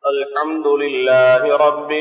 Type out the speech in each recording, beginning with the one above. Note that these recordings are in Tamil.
الحمد لله رب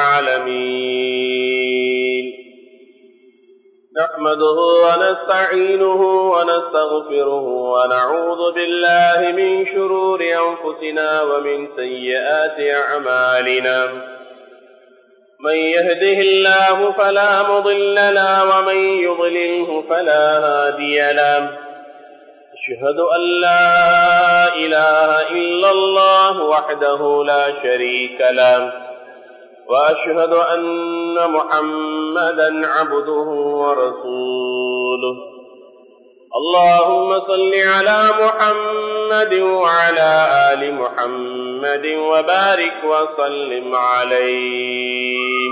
العالمين نحمده ونستعينه ونستغفره ونعوذ بالله من شرور أنفسنا ومن سيئات أعمالنا من يهده الله فلا مضل له ومن يضلله فلا هادي له أشهد أن لا إله إلا الله وحده لا شريك له وأشهد أن محمدا عبده ورسوله اللهم صل على محمد وعلى آل محمد وبارك وسلم عليه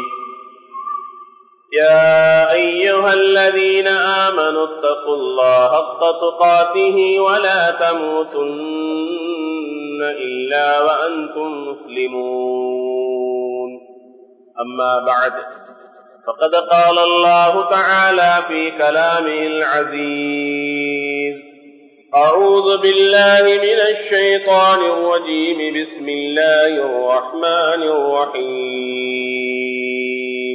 يا أيها الذين آمنوا اتقوا الله حق تقاته ولا تموتن إلا وأنتم مسلمون أما بعد فقد قال الله تعالى في كلامه العزيز أعوذ بالله من الشيطان الرجيم بسم الله الرحمن الرحيم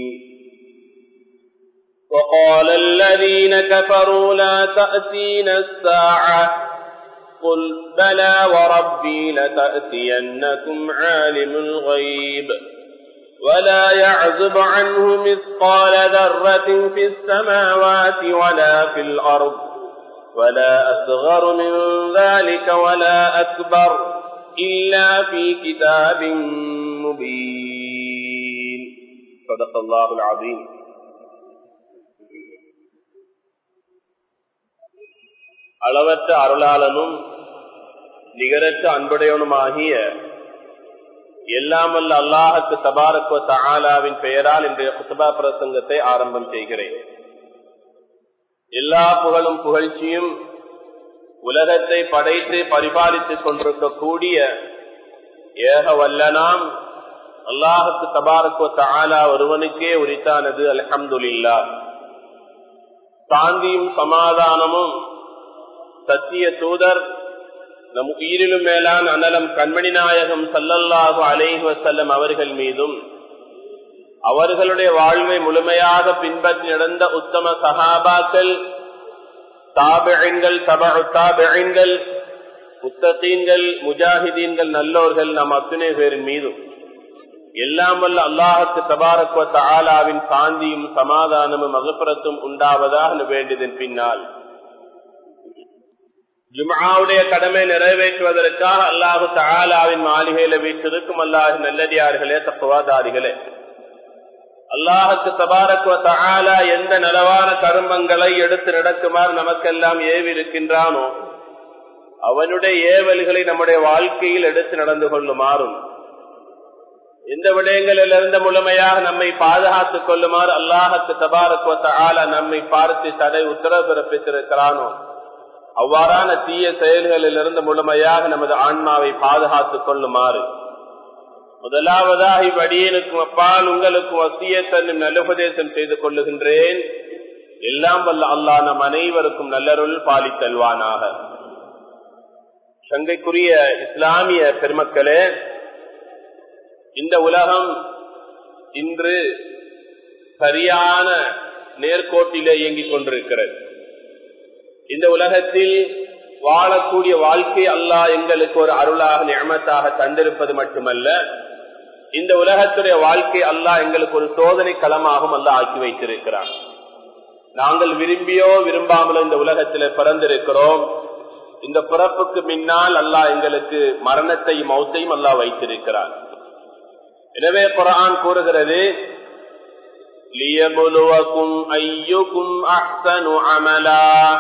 وقال الذين كفروا لا تأتينا الساعة قل بلى وربي لتأتينكم عالم الغيب ولا يعزب عنه مثقال ذرة في السماوات ولا في الأرض ولا أصغر من ذلك ولا أكبر إلا في كتاب مبين صدق الله العظيم அளவற்ற அருளாளனும் நிகரற்ற அன்புடையவனுமாகிய எல்லாமல்ல அல்லாஹுக்கு தபாரக்கு தஆலாவின் பெயரால் இன்றைய குத்துபா பிரசங்கத்தை ஆரம்பம் செய்கிறேன் எல்லா புகழும் புகழ்ச்சியும் உலகத்தை படைத்து பரிபாலித்துக் கொண்டிருக்கக்கூடிய ஏக வல்லனாம் அல்லாஹுக்கு தபாரக்கு தஆலா ஒருவனுக்கே உரித்தானது அல்ஹம்துலில்லா சாந்தியும் சமாதானமும் சத்திய தூதர் நம் உயிரிலும் மேலான் அனலம் கண்மணி நாயகம் சல்லல்லாஹு அலைஹி வசல்லம் அவர்கள் மீதும் அவர்களுடைய வாழ்வை முழுமையாக பின்பற்றி நடந்த உத்தம சகாபாக்கள் தாபிழங்கள் தபு தாபிழங்கள் முத்தத்தீன்கள் முஜாஹிதீன்கள் நல்லோர்கள் நம் அத்துணை பேரின் மீதும் எல்லாம் வல்ல அல்லாஹுக்கு தபாரக்வ தாலாவின் சாந்தியும் சமாதானமும் அகப்புறத்தும் உண்டாவதாக வேண்டியதன் பின்னால் ஜுமாவுடைய கடமை நிறைவேற்றுவதற்காக அல்லாஹு தாலாவின் மாளிகையில வீட்டிருக்கும் அல்லாஹு நல்லடியார்களே தப்புவாதாரிகளே அல்லாஹுக்கு தபாரக்குவ தாலா எந்த நலவான கருமங்களை எடுத்து நடக்குமாறு நமக்கெல்லாம் ஏவி இருக்கின்றானோ அவனுடைய ஏவல்களை நம்முடைய வாழ்க்கையில் எடுத்து நடந்து கொள்ளுமாறும் எந்த விடயங்களிலிருந்து முழுமையாக நம்மை பாதுகாத்துக் கொள்ளுமாறு அல்லாஹுக்கு தபாரக்குவ தாலா நம்மை பார்த்து தடை உத்தரவு பிறப்பித்திருக்கிறானோ அவ்வாறான தீய செயல்களிலிருந்து முழுமையாக நமது ஆன்மாவை பாதுகாத்துக் கொள்ளுமாறு முதலாவதாக இவ்வடியனுக்கும் அப்பால் உங்களுக்கும் வசியத்தன்னும் நல்லுபதேசம் செய்து கொள்ளுகின்றேன் எல்லாம் வல்ல அல்லா நம் அனைவருக்கும் நல்லருள் பாலித்தல்வானாக சங்கைக்குரிய இஸ்லாமிய பெருமக்களே இந்த உலகம் இன்று சரியான நேர்கோட்டிலே இயங்கிக் கொண்டிருக்கிறது இந்த உலகத்தில் வாழக்கூடிய வாழ்க்கை அல்லாஹ் எங்களுக்கு ஒரு அருளாக நியமத்தாக தந்திருப்பது மட்டுமல்ல இந்த உலகத்துடைய வாழ்க்கை அல்லாஹ் எங்களுக்கு ஒரு சோதனை களமாகவும் அல்லாஹ் ஆக்கி வைத்திருக்கிறார் நாங்கள் விரும்பியோ விரும்பாமலோ இந்த உலகத்தில் பிறந்திருக்கிறோம் இந்த பிறப்புக்கு முன்னால் அல்லாஹ் எங்களுக்கு மரணத்தையும் மௌத்தையும் அல்லாஹ் வைத்திருக்கிறார் எனவே குரான் கூறுகிறது லியபுலுவக்கும் ஐயுக்கும் அஹ்சனு அமலா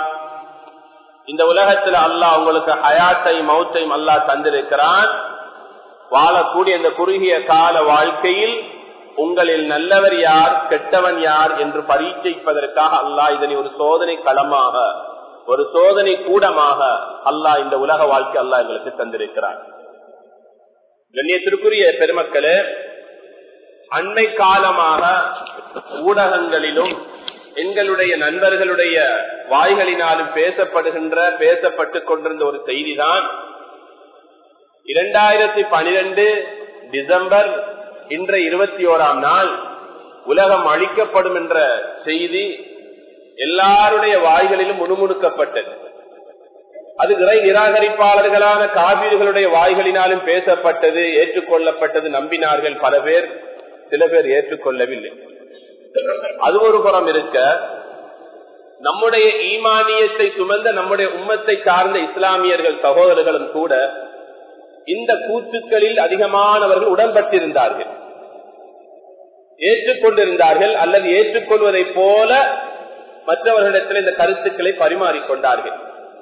இந்த உலகத்துல அல்லாஹ் உங்களுக்கு ஹயாத்தை மௌத்தையும் அல்லாஹ் தந்திருக்கிறான் வாழக்கூடிய இந்த குறுகிய கால வாழ்க்கையில் உங்களில் நல்லவர் யார் கெட்டவன் யார் என்று பரீட்சைப்பதற்காக அல்லாஹ் இதனை ஒரு சோதனை களமாக ஒரு சோதனை கூடமாக அல்லாஹ் இந்த உலக வாழ்க்கை அல்லாஹ் எங்களுக்கு தந்திருக்கிறார் கண்ணியத்திற்குரிய பெருமக்களே அண்மை காலமாக ஊடகங்களிலும் எங்களுடைய நண்பர்களுடைய வாய்களினாலும் பேசப்படுகின்ற பேசப்பட்டுக் கொண்டிருந்த ஒரு செய்திதான் இரண்டாயிரத்தி பனிரெண்டு டிசம்பர் இன்றைய இருபத்தி ஓராம் நாள் உலகம் அழிக்கப்படும் என்ற செய்தி எல்லாருடைய வாய்களிலும் முணுமுணுக்கப்பட்டது அது இறை நிராகரிப்பாளர்களான காவிர்களுடைய வாய்களினாலும் பேசப்பட்டது ஏற்றுக்கொள்ளப்பட்டது நம்பினார்கள் பல பேர் சில பேர் ஏற்றுக்கொள்ளவில்லை அது ஒரு புறம் இருக்க நம்முடைய ஈமானியத்தை சுமந்த நம்முடைய உம்மத்தை சார்ந்த இஸ்லாமியர்கள் சகோதரர்களும் கூட இந்த கூத்துக்களில் அதிகமானவர்கள் உடன்பட்டிருந்தார்கள் ஏற்றுக்கொண்டிருந்தார்கள் அல்லது ஏற்றுக்கொள்வதை போல மற்றவர்களிடத்தில் இந்த கருத்துக்களை பரிமாறிக்கொண்டார்கள்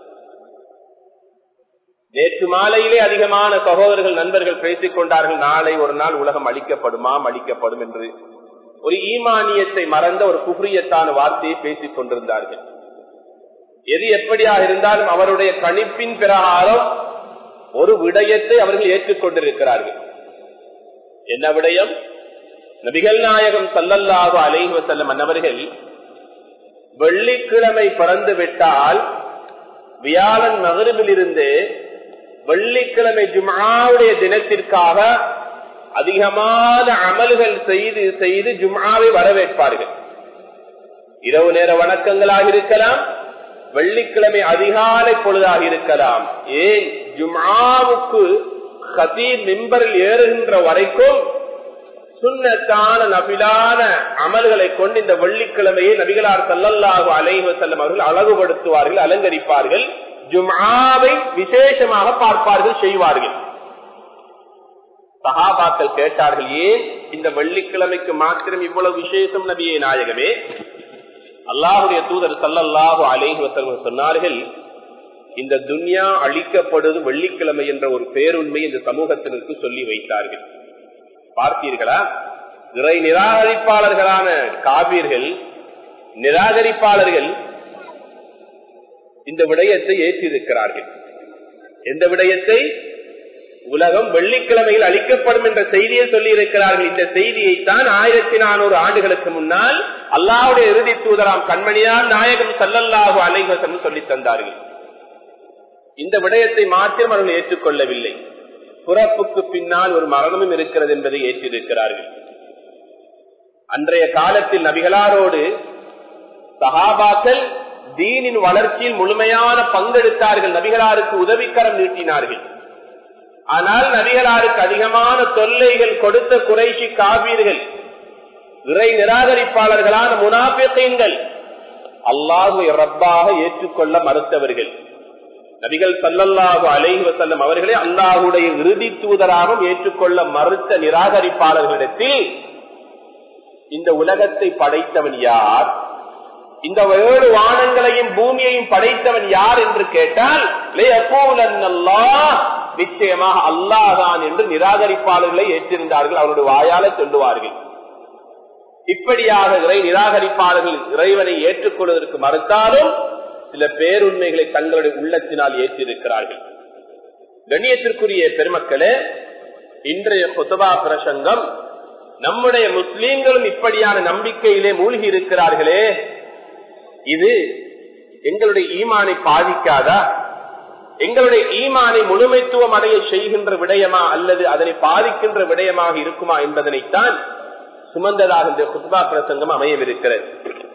நேற்று மாலையிலே அதிகமான சகோதரர்கள் நண்பர்கள் பேசிக் கொண்டார்கள் நாளை ஒரு நாள் உலகம் அழிக்கப்படுமா அழிக்கப்படும் என்று ஒரு ஈமானியத்தை மறந்த ஒரு குப்ரியத்தான வார்த்தையை பேசிக் கொண்டிருந்தார்கள் எது எப்படியாக இருந்தாலும் அவருடைய கணிப்பின் பிரகாரம் ஒரு விடயத்தை அவர்கள் ஏற்றுக்கொண்டிருக்கிறார்கள் என்ன விடயம் நபிகள் நாயகம் சல்லல்லாக அலைஹி செல்லும் அன்னவர்கள் வெள்ளிக்கிழமை பிறந்து விட்டால் வியாழன் நகரில் இருந்து வெள்ளிக்கிழமை ஜுமாவுடைய தினத்திற்காக அதிகமான அமல்கள் செய்து செய்து ஜும்ஆவை வரவேற்பார்கள் இரவு நேர வணக்கங்களாக இருக்கலாம் வெள்ளிக்கிழமை அதிகாலை பொழுதாக இருக்கலாம் ஏன் ஜும்ஆவுக்கு ஹதீர் மிம்பரில் ஏறுகின்ற வரைக்கும் சுண்ணத்தான நபிலான அமல்களை கொண்டு இந்த வெள்ளிக்கிழமையை நபிகளார் சல்லல்லாஹு அலைஹி செல்லும் அவர்கள் அழகுபடுத்துவார்கள் அலங்கரிப்பார்கள் ஜும்ஆவை விசேஷமாக பார்ப்பார்கள் செய்வார்கள் சகாபாக்கள் கேட்டார்கள் ஏன் இந்த வெள்ளிக்கிழமைக்கு மாத்திரம் இவ்வளவு விசேஷம் நபியே நாயகமே அல்லாஹுடைய தூதர் சல்லல்லாஹு அலைஹி வசல்லம் சொன்னார்கள் இந்த துன்யா அழிக்கப்படுவது வெள்ளிக்கிழமை என்ற ஒரு பேருண்மை இந்த சமூகத்தினருக்கு சொல்லி வைத்தார்கள் பார்த்தீர்களா இறை நிராகரிப்பாளர்களான காவியர்கள் நிராகரிப்பாளர்கள் இந்த விடயத்தை ஏற்றிருக்கிறார்கள் எந்த விடயத்தை உலகம் வெள்ளிக்கிழமையில் அளிக்கப்படும் என்ற செய்தியை சொல்லி இருக்கிறார்கள் இந்த செய்தியை தான் ஆயிரத்தி நானூறு ஆண்டுகளுக்கு முன்னால் அல்லாவுடைய இறுதி தூதராம் கண்மணியால் நாயகம் சல்லல்லாஹு அலைவசம் சொல்லி தந்தார்கள் இந்த விடயத்தை மாத்திரம் அவர்கள் ஏற்றுக்கொள்ளவில்லை புறப்புக்கு பின்னால் ஒரு மரணமும் இருக்கிறது என்பதை ஏற்றிருக்கிறார்கள் அன்றைய காலத்தில் நபிகளாரோடு சகாபாக்கள் தீனின் வளர்ச்சியில் முழுமையான பங்கெடுத்தார்கள் நபிகளாருக்கு உதவிக்கரம் நீட்டினார்கள் ஆனால் நபிகளாருக்கு அதிகமான தொல்லைகள் கொடுத்த குறைச்சி காவீர்கள் இறை நிராகரிப்பாளர்களான முனாபியங்கள் அல்லாஹு ரப்பாக ஏற்றுக்கொள்ள மறுத்தவர்கள் நபிகள் சல்லல்லாஹு அலைஹி வசல்லம் அவர்களே அல்லாஹுடைய இறுதி தூதராகவும் ஏற்றுக்கொள்ள மறுத்த நிராகரிப்பாளர்களிடத்தில் இந்த உலகத்தை படைத்தவன் யார் இந்த ஏழு வானங்களையும் பூமியையும் படைத்தவன் யார் என்று கேட்டால் நிச்சயமாக அல்லாதான் என்று நிராகரிப்பாளர்களை ஏற்றிருந்தார்கள் அவருடைய வாயால சொல்லுவார்கள் இப்படியாக இறை நிராகரிப்பாளர்கள் இறைவனை ஏற்றுக்கொள்வதற்கு மறுத்தாலும் சில பேருண்மைகளை தங்களுடைய உள்ளத்தினால் ஏற்றிருக்கிறார்கள் கண்ணியத்திற்குரிய பெருமக்களே இன்றைய கொத்தபா பிரசங்கம் நம்முடைய முஸ்லீம்களும் இப்படியான நம்பிக்கையிலே மூழ்கி இருக்கிறார்களே இது எங்களுடைய ஈமானை பாதிக்காதா எங்களுடைய ஈமானை முழுமைத்துவம் அடைய செய்கின்ற விடயமா அல்லது அதனை பாதிக்கின்ற விடயமாக இருக்குமா என்பதனைத்தான் சுமந்ததாக இந்த குத்பா பிரசங்கம் அமையவிருக்கிறது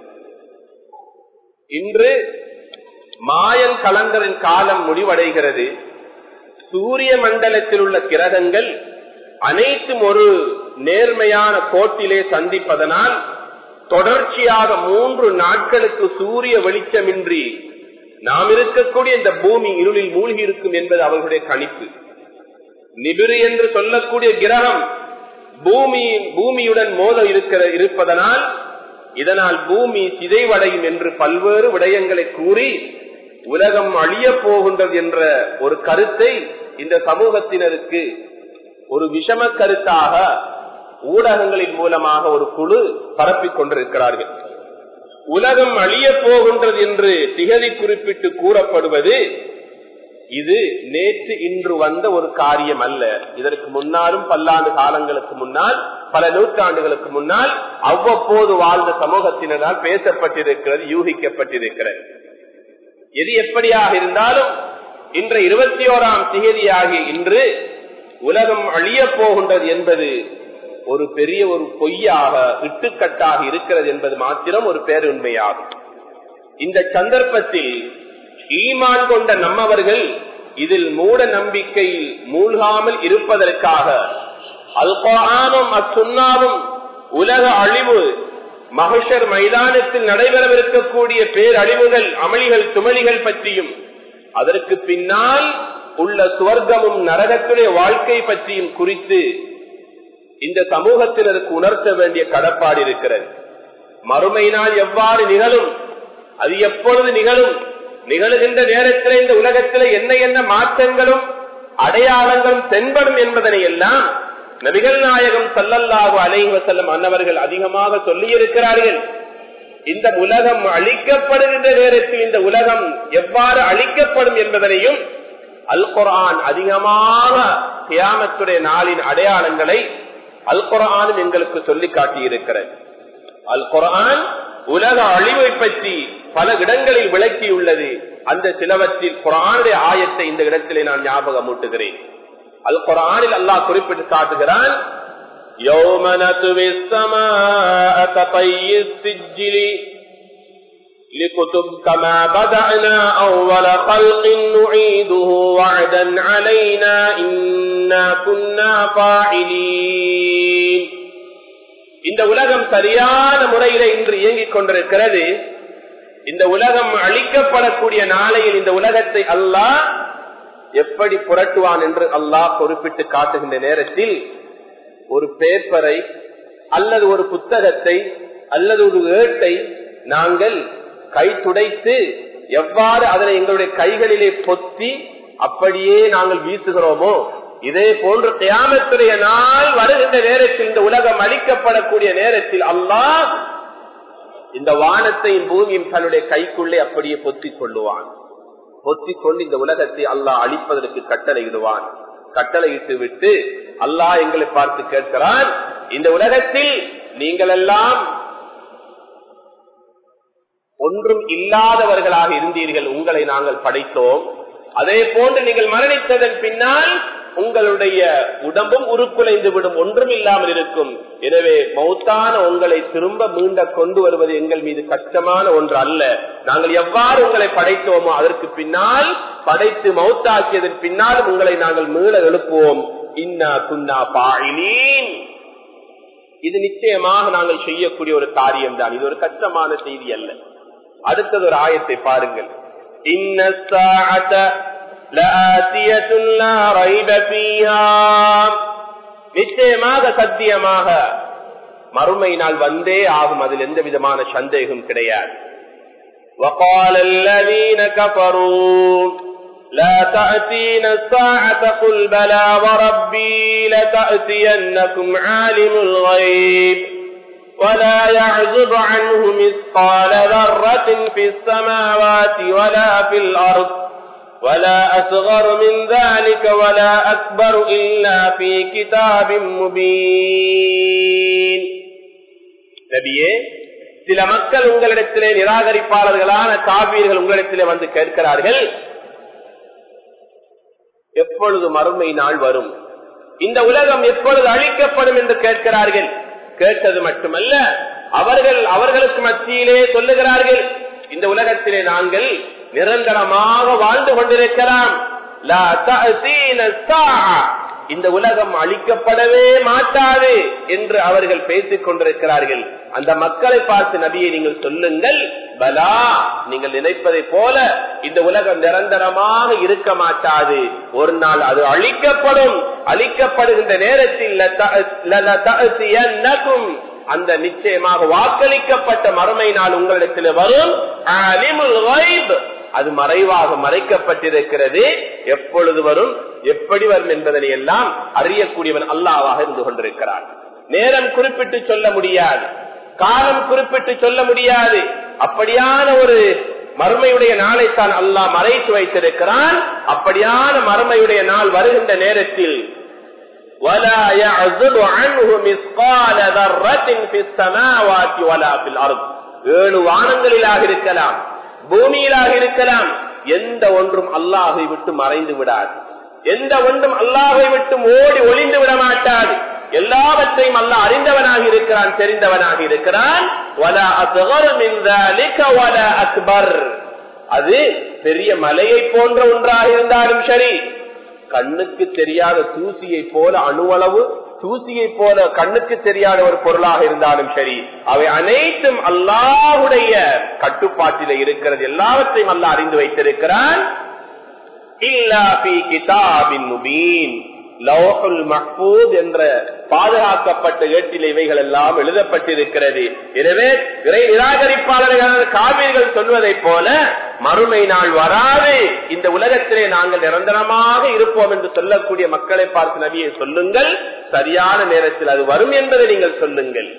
இன்று மாயன் கலந்தரின் காலம் முடிவடைகிறது சூரிய மண்டலத்தில் உள்ள கிரகங்கள் அனைத்தும் ஒரு நேர்மையான கோட்டிலே சந்திப்பதனால் தொடர்ச்சியாக மூன்று நாட்களுக்கு சூரிய வெளிச்சமின்றி நாம் இருக்கக்கூடிய இந்த பூமி இருளில் மூழ்கி இருக்கும் என்பது அவர்களுடைய கணிப்பு நிபிரு என்று சொல்லக்கூடிய கிரகம் பூமி பூமியுடன் மோத இருக்கிற இருப்பதனால் இதனால் பூமி சிதைவடையும் என்று பல்வேறு விடயங்களை கூறி உலகம் அழிய போகின்றது என்ற ஒரு கருத்தை இந்த சமூகத்தினருக்கு ஒரு விஷம கருத்தாக ஊடகங்களின் மூலமாக ஒரு குழு பரப்பிக் கொண்டிருக்கிறார்கள் உலகம் அழிய போகின்றது என்று திகதி குறிப்பிட்டு கூறப்படுவது இது நேற்று இன்று வந்த ஒரு காரியம் அல்ல இதற்கு முன்னாலும் பல்லாண்டு காலங்களுக்கு முன்னால் பல நூற்றாண்டுகளுக்கு முன்னால் அவ்வப்போது வாழ்ந்த சமூகத்தினரால் பேசப்பட்டிருக்கிறது யூகிக்கப்பட்டிருக்கிறது எது எப்படியாக இருந்தாலும் இன்று இருபத்தி ஓராம் திகதியாகி இன்று உலகம் அழிய போகின்றது என்பது ஒரு பெரிய ஒரு பொய்யாக இட்டுக்கட்டாக இருக்கிறது என்பது மாத்திரம் ஒரு பேருண்மையாகும் இந்த சந்தர்ப்பத்தில் ஈமான் கொண்ட நம்மவர்கள் இதில் மூட நம்பிக்கையில் மூழ்காமல் இருப்பதற்காக அல்கானும் அசுன்னாவும் உலக அழிவு மகஷர் மைதானத்தில் நடைபெறவிருக்கக்கூடிய பேரழிவுகள் அமளிகள் துமளிகள் பற்றியும் அதற்கு பின்னால் உள்ள சுவர்க்கமும் நரகத்துடைய வாழ்க்கை பற்றியும் குறித்து இந்த சமூகத்தினருக்கு உணர்த்த வேண்டிய கடப்பாடு இருக்கிறது மறுமை நாள் எவ்வாறு நிகழும் அது எப்பொழுது நிகழும் நிகழுகின்ற நேரத்தில் இந்த உலகத்தில் என்ன என்ன மாற்றங்களும் அடையாளங்களும் தென்படும் என்பதனை எல்லாம் நபிகள் நாயகம் சல்லல்லாஹு அலைஹி வசல்லம் அன்னவர்கள் அதிகமாக சொல்லி இருக்கிறார்கள் இந்த உலகம் அழிக்கப்படுகின்ற நேரத்தில் இந்த உலகம் எவ்வாறு அழிக்கப்படும் என்பதனையும் அல் குரான் அதிகமாக தியாமத்துடைய நாளின் அடையாளங்களை அல் குரானும் எங்களுக்கு சொல்லி காட்டியிருக்கிறது அல் குரான் உலக அழிவை பற்றி பல இடங்களில் விளக்கியுள்ளது அந்த சிலவற்றில் குரானுடைய ஆயத்தை இந்த இடத்திலே நான் ஞாபகம் ஊட்டுகிறேன் அல் குரானில் அல்லாஹ் குறிப்பிட்டு காட்டுகிறான் يوم نطوي السماء كطي السجل لكتب كما بدأنا أول خلق نعيده وعدا علينا إنا كنا فاعلين இந்த உலகம் சரியான முறையில இன்று இயங்கிக் கொண்டிருக்கிறது இந்த உலகம் அழிக்கப்படக்கூடிய நாளையில் இந்த உலகத்தை அல்லாஹ் எப்படி புரட்டுவான் என்று அல்லாஹ் குறிப்பிட்டு காட்டுகின்ற நேரத்தில் ஒரு பேப்பரை அல்லது ஒரு புத்தகத்தை அல்லது ஒரு ஏட்டை நாங்கள் கை துடைத்து எவ்வாறு அதனை எங்களுடைய கைகளிலே பொத்தி அப்படியே நாங்கள் வீசுகிறோமோ இதே போன்று தியாமத்துடைய நாள் வருகின்ற நேரத்தில் இந்த உலகம் அளிக்கப்படக்கூடிய நேரத்தில் அல்லாஹ் இந்த வானத்தையும் பூமியும் தன்னுடைய கைக்குள்ளே அப்படியே பொத்திக் கொள்ளுவான் பொத்திக் கொண்டு இந்த உலகத்தை அல்லாஹ் அழிப்பதற்கு கட்டளையிடுவான் கட்டளையிட்டு விட்டு அல்லாஹ் எங்களை பார்த்து கேட்கிறான் இந்த உலகத்தில் நீங்கள் எல்லாம் ஒன்றும் இல்லாதவர்களாக இருந்தீர்கள் உங்களை நாங்கள் படைத்தோம் அதே போன்று நீங்கள் மரணித்ததன் பின்னால் உங்களுடைய உடம்பும் உருக்குலைந்து விடும் ஒன்றும் இல்லாமல் இருக்கும் எனவே மௌத்தான உங்களை திரும்ப மீண்ட கொண்டு வருவது எங்கள் மீது கஷ்டமான ஒன்று அல்ல நாங்கள் எவ்வாறு உங்களை படைத்தோமோ அதற்கு பின்னால் படைத்து மௌத்தாக்கியதன் பின்னால் உங்களை நாங்கள் மீள எழுப்புவோம் இன்னா குன்னா பாயினீன் இது நிச்சயமாக நாங்கள் செய்யக்கூடிய ஒரு காரியம் தான் இது ஒரு கஷ்டமான செய்தி அல்ல அடுத்தது ஒரு ஆயத்தை பாருங்கள் இன்ன நிச்சயமாக சத்தியமாக மறுமை நாள் வந்தே ஆகும் அதில் எந்த விதமான சந்தேகம் கிடையாது وقال الذين كفروا لا تأتينا الساعة قل بلى وربي لتأتينكم عالم الغيب ولا يعزب عنه مثقال ذرة في السماوات ولا في الأرض ولا أصغر من ذلك ولا أكبر إلا في كتاب مبين நபியே சில மக்கள் உங்களிடத்திலே நிராகரிப்பாளர்களான காவியர்கள் உங்களிடத்திலே வந்து கேட்கிறார்கள் எப்பொழுது மறுமை நாள் வரும் இந்த உலகம் எப்பொழுது அழிக்கப்படும் என்று கேட்கிறார்கள் கேட்டது மட்டுமல்ல அவர்கள் அவர்களுக்கு மத்தியிலே சொல்லுகிறார்கள் இந்த உலகத்திலே நாங்கள் நிரந்தரமாக வாழ்ந்து கொண்டிருக்கலாம் இந்த உலகம் அழிக்கப்படவே மாட்டாது என்று அவர்கள் பேசிக் கொண்டிருக்கிறார்கள் அந்த மக்களை பார்த்து நபியை நீங்கள் சொல்லுங்கள் பலா நீங்கள் நினைப்பதை போல இந்த உலகம் நிரந்தரமாக இருக்க மாட்டாது ஒரு நாள் அது அழிக்கப்படும் அழிக்கப்படுகின்ற நேரத்தில் அந்த நிச்சயமாக வாக்களிக்கப்பட்ட மறுமை நாள் உங்களிடத்தில் வரும் அது மறைவாக மறைக்கப்பட்டிருக்கிறது எப்பொழுது வரும் எப்படி வரும் என்பதனை எல்லாம் அறியக்கூடியவன் அல்லாவாக இருந்து கொண்டிருக்கிறான் நேரம் குறிப்பிட்டு சொல்ல முடியாது காலம் குறிப்பிட்டு சொல்ல முடியாது அப்படியான ஒரு மறுமையுடைய நாளை தான் அல்லாஹ் மறைத்து வைத்திருக்கிறான் அப்படியான மறுமையுடைய நாள் வருகின்ற நேரத்தில் ولا يعزب عنه مثقال ذرة في السماوات ولا في الأرض ஏழு வானங்களிலாக இருக்கலாம் பூமியிலாக இருக்கலாம் எந்த ஒன்றும் அல்லாஹை விட்டு மறைந்து விடாது எந்த ஒன்றும் அல்லாஹை விட்டு ஓடி ஒளிந்து விட மாட்டாது எல்லாவற்றையும் அல்ல அறிந்தவனாக இருக்கிறான் தெரிந்தவனாக இருக்கிறான் அக்பர் அது பெரிய மலையை போன்ற ஒன்றாக இருந்தாலும் சரி கண்ணுக்கு தெரியாத தூசியை போல அணுவளவு தூசியை போல கண்ணுக்கு தெரியாத ஒரு பொருளாக இருந்தாலும் சரி அவை அனைத்தும் அல்லாஹுடைய கட்டுப்பாட்டில இருக்கிறது எல்லாவற்றையும் அல்ல அறிந்து வைத்திருக்கிறான் என்ற பாதுகாக்கப்பட்ட ஏட்டில் இவைகள் எல்லாம் எழுதப்பட்டிருக்கிறது எனவே இறை நிராகரிப்பாளர்கள் காவிர்கள் சொல்வதை போல மறுமை நாள் வராது இந்த உலகத்திலே நாங்கள் நிரந்தரமாக இருப்போம் என்று சொல்லக்கூடிய மக்களை பார்த்து நபியை சொல்லுங்கள் சரியான நேரத்தில் அது வரும் என்பதை நீங்கள் சொல்லுங்கள்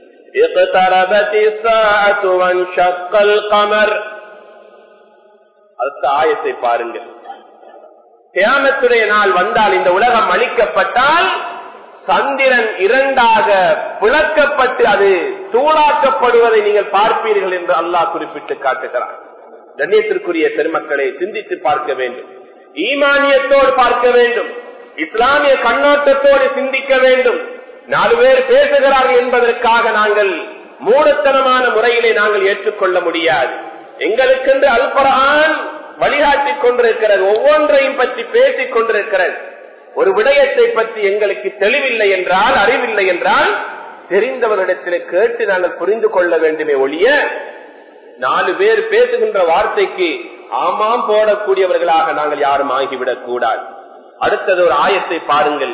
அடுத்த ஆயத்தை பாருங்கள் தியாமத்துடைய நாள் வந்தால் இந்த உலகம் அளிக்கப்பட்டால் சந்திரன் இரண்டாக பிளக்கப்பட்டு அது தூளாக்கப்படுவதை நீங்கள் பார்ப்பீர்கள் என்று அல்லாஹ் குறிப்பிட்டு காட்டுகிறார் கண்ணியத்திற்குரிய பெருமக்களை சிந்தித்து பார்க்க வேண்டும் ஈமானியத்தோடு பார்க்க வேண்டும் இஸ்லாமிய கண்ணோட்டத்தோடு சிந்திக்க வேண்டும் நாலு பேர் பேசுகிறார்கள் என்பதற்காக நாங்கள் மூடத்தனமான முறையிலே நாங்கள் ஏற்றுக்கொள்ள முடியாது எங்களுக்கென்று அல்பரான் வழிகாட்டிக் கொண்டிருக்கிறது ஒவ்வொன்றையும் பற்றி பேசிக் கொண்டிருக்கிறது ஒரு விடயத்தை பற்றி எங்களுக்கு தெளிவில்லை என்றால் அறிவில்லை என்றால் தெரிந்தவரிடத்தில் கேட்டு நாங்கள் புரிந்து கொள்ள வேண்டுமே ஒழிய நாலு பேர் பேசுகின்ற வார்த்தைக்கு ஆமாம் போடக்கூடியவர்களாக நாங்கள் யாரும் ஆகிவிடக் கூடாது அடுத்தது ஒரு ஆயத்தை பாருங்கள்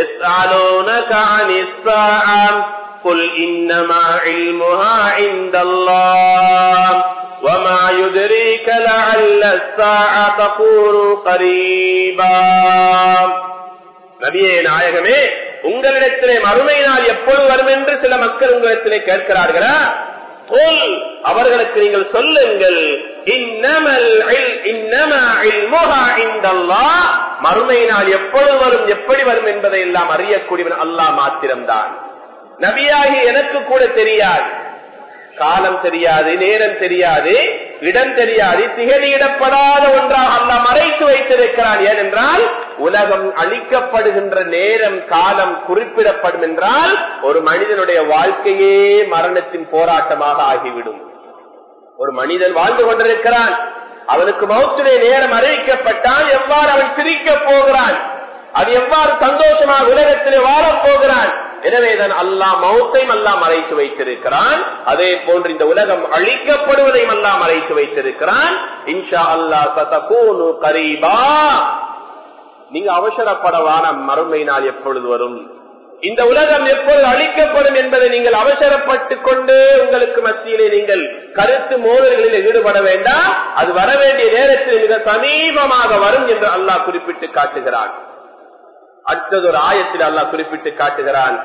قل إنما علمها عند الله وما يدريك لعل الساعة تكون قريبا நபியே நாயகமே உங்களிடத்திலே மறுமை நாள் எப்பொழுது வரும் என்று சில மக்கள் உங்களிடத்திலே கேட்கிறார்களா போல் அவர்களுக்கு நீங்கள் சொல்லுங்கள் மறுமை நாள் எப்பொழுது வரும் எப்படி வரும் என்பதை எல்லாம் அறியக்கூடியவன் அல்லா மாத்திரம்தான் நபியாகி எனக்கு கூட தெரியாது காலம் தெரியாது நேரம் தெரியாது இடம் தெரியாது திகழியிடப்படாத ஒன்றாக அல்ல மறைத்து வைத்திருக்கிறான் ஏனென்றால் உலகம் அழிக்கப்படுகின்ற நேரம் காலம் குறிப்பிடப்படும் என்றால் ஒரு மனிதனுடைய வாழ்க்கையே மரணத்தின் போராட்டமாக ஆகிவிடும் ஒரு மனிதன் வாழ்ந்து கொண்டிருக்கிறான் அவனுக்கு மௌத்துடைய நேரம் அறிவிக்கப்பட்டால் எவ்வாறு அவன் சிரிக்க போகிறான் அது எவ்வாறு சந்தோஷமாக உலகத்திலே வாழப் போகிறான் எனவேதான் அல்லாஹ் மௌத்தையும் அல்லாஹ் மறைத்து வைத்திருக்கிறான் அதே போன்று இந்த உலகம் அழிக்கப்படுவதையும் அல்லாஹ் மறைத்து வைத்திருக்கிறான் இன்ஷா அல்லாஹ் சதகூனு கரீபா நீங்க அவசரப்படவான மறுமை நாள் எப்பொழுது வரும் இந்த உலகம் எப்பொழுது அழிக்கப்படும் என்பதை நீங்கள் அவசரப்பட்டுக் கொண்டு உங்களுக்கு மத்தியிலே நீங்கள் கருத்து மோதல்களில் ஈடுபட வேண்டாம் அது வர வேண்டிய நேரத்தில் மிக சமீபமாக வரும் என்று அல்லாஹ் குறிப்பிட்டு காட்டுகிறான் அடுத்தது ஒரு ஆயத்தில் அல்லாஹ் குறிப்பிட்டு காட்டுகிறான்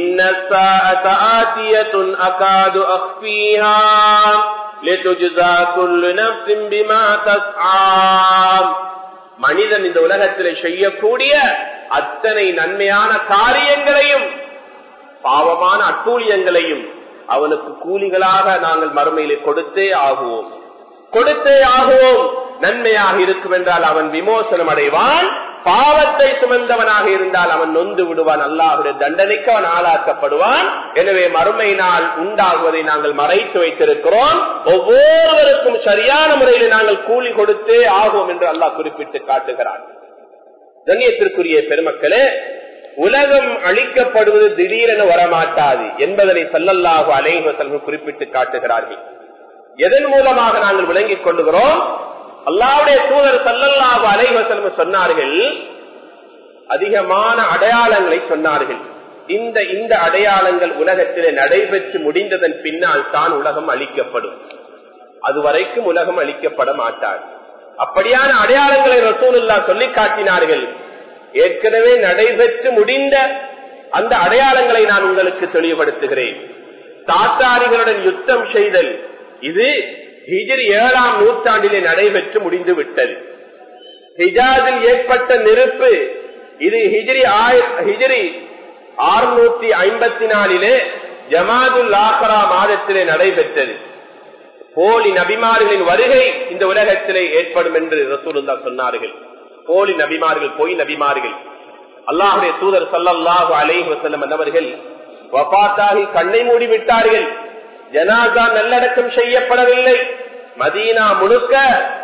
மனிதன் இந்த உலகத்தில் செய்யக்கூடிய அத்தனை நன்மையான காரியங்களையும் பாவமான அட்டூழியங்களையும் அவனுக்கு கூலிகளாக நாங்கள் மறுமையிலே கொடுத்தே ஆகுவோம் கொடுத்தே ஆகுவோம் நன்மையாக இருக்கும் என்றால் அவன் விமோசனம் அடைவான் பாவத்தை சுமந்தவனாக இருந்தால் அவன் நொந்து விடுவான் அல்லாஹுடைய தண்டனைக்கு அவன் ஆளாக்கப்படுவான் எனவே மறுமை நாள் உண்டாகுவதை நாங்கள் மறைத்து வைத்திருக்கிறோம் ஒவ்வொருவருக்கும் சரியான முறையில் நாங்கள் கூலி கொடுத்தே ஆகும் என்று அல்லாஹ் குறிப்பிட்டு காட்டுகிறான் கண்ணியத்திற்குரிய பெருமக்களே உலகம் அழிக்கப்படுவது திடீரென வரமாட்டாது என்பதனை சல்லல்லாஹு அலைவசல்கு குறிப்பிட்டு காட்டுகிறார்கள் எதன் மூலமாக நாங்கள் விளங்கிக் கொள்ளுகிறோம் அல்லாவுடைய தூதர் சல்லல்லாஹு அலைவசல்மு சொன்னார்கள் அதிகமான அடையாளங்களை சொன்னார்கள் இந்த இந்த அடையாளங்கள் உலகத்திலே நடைபெற்று முடிந்ததன் பின்னால் தான் உலகம் அழிக்கப்படும் அதுவரைக்கும் உலகம் அழிக்கப்பட மாட்டார் அப்படியான அடையாளங்களை ரசூலுல்லா சொல்லி காட்டினார்கள் ஏற்கனவே நடைபெற்று முடிந்த அந்த அடையாளங்களை நான் உங்களுக்கு தெளிவுபடுத்துகிறேன் தாத்தாரிகளுடன் யுத்தம் செய்தல் இது ஹிஜிரி ஏழாம் நூற்றாண்டிலே நடைபெற்று முடிந்து விட்டது ஹிஜாதில் ஏற்பட்ட நெருப்பு இது ஹிஜிரி ஹிஜிரி ஆறுநூத்தி ஐம்பத்தி நாலிலே ஜமாதுல் ஆஹரா மாதத்திலே நடைபெற்றது போலி நபிமார்களின் வருகை இந்த உலகத்திலே ஏற்படும் என்று ரசூலுல்லா சொன்னார்கள் போலி நபிமார்கள் பொய் நபிமார்கள் அல்லாஹுடைய தூதர் சல்லல்லாஹு அலைஹி வஸல்லம் என்பவர்கள் வபாத்தாகி கண்ணை மூடி விட்டார்கள் ஜனாதா நல்லடக்கம் செய்யப்படவில்லை மதீனா முழுக்க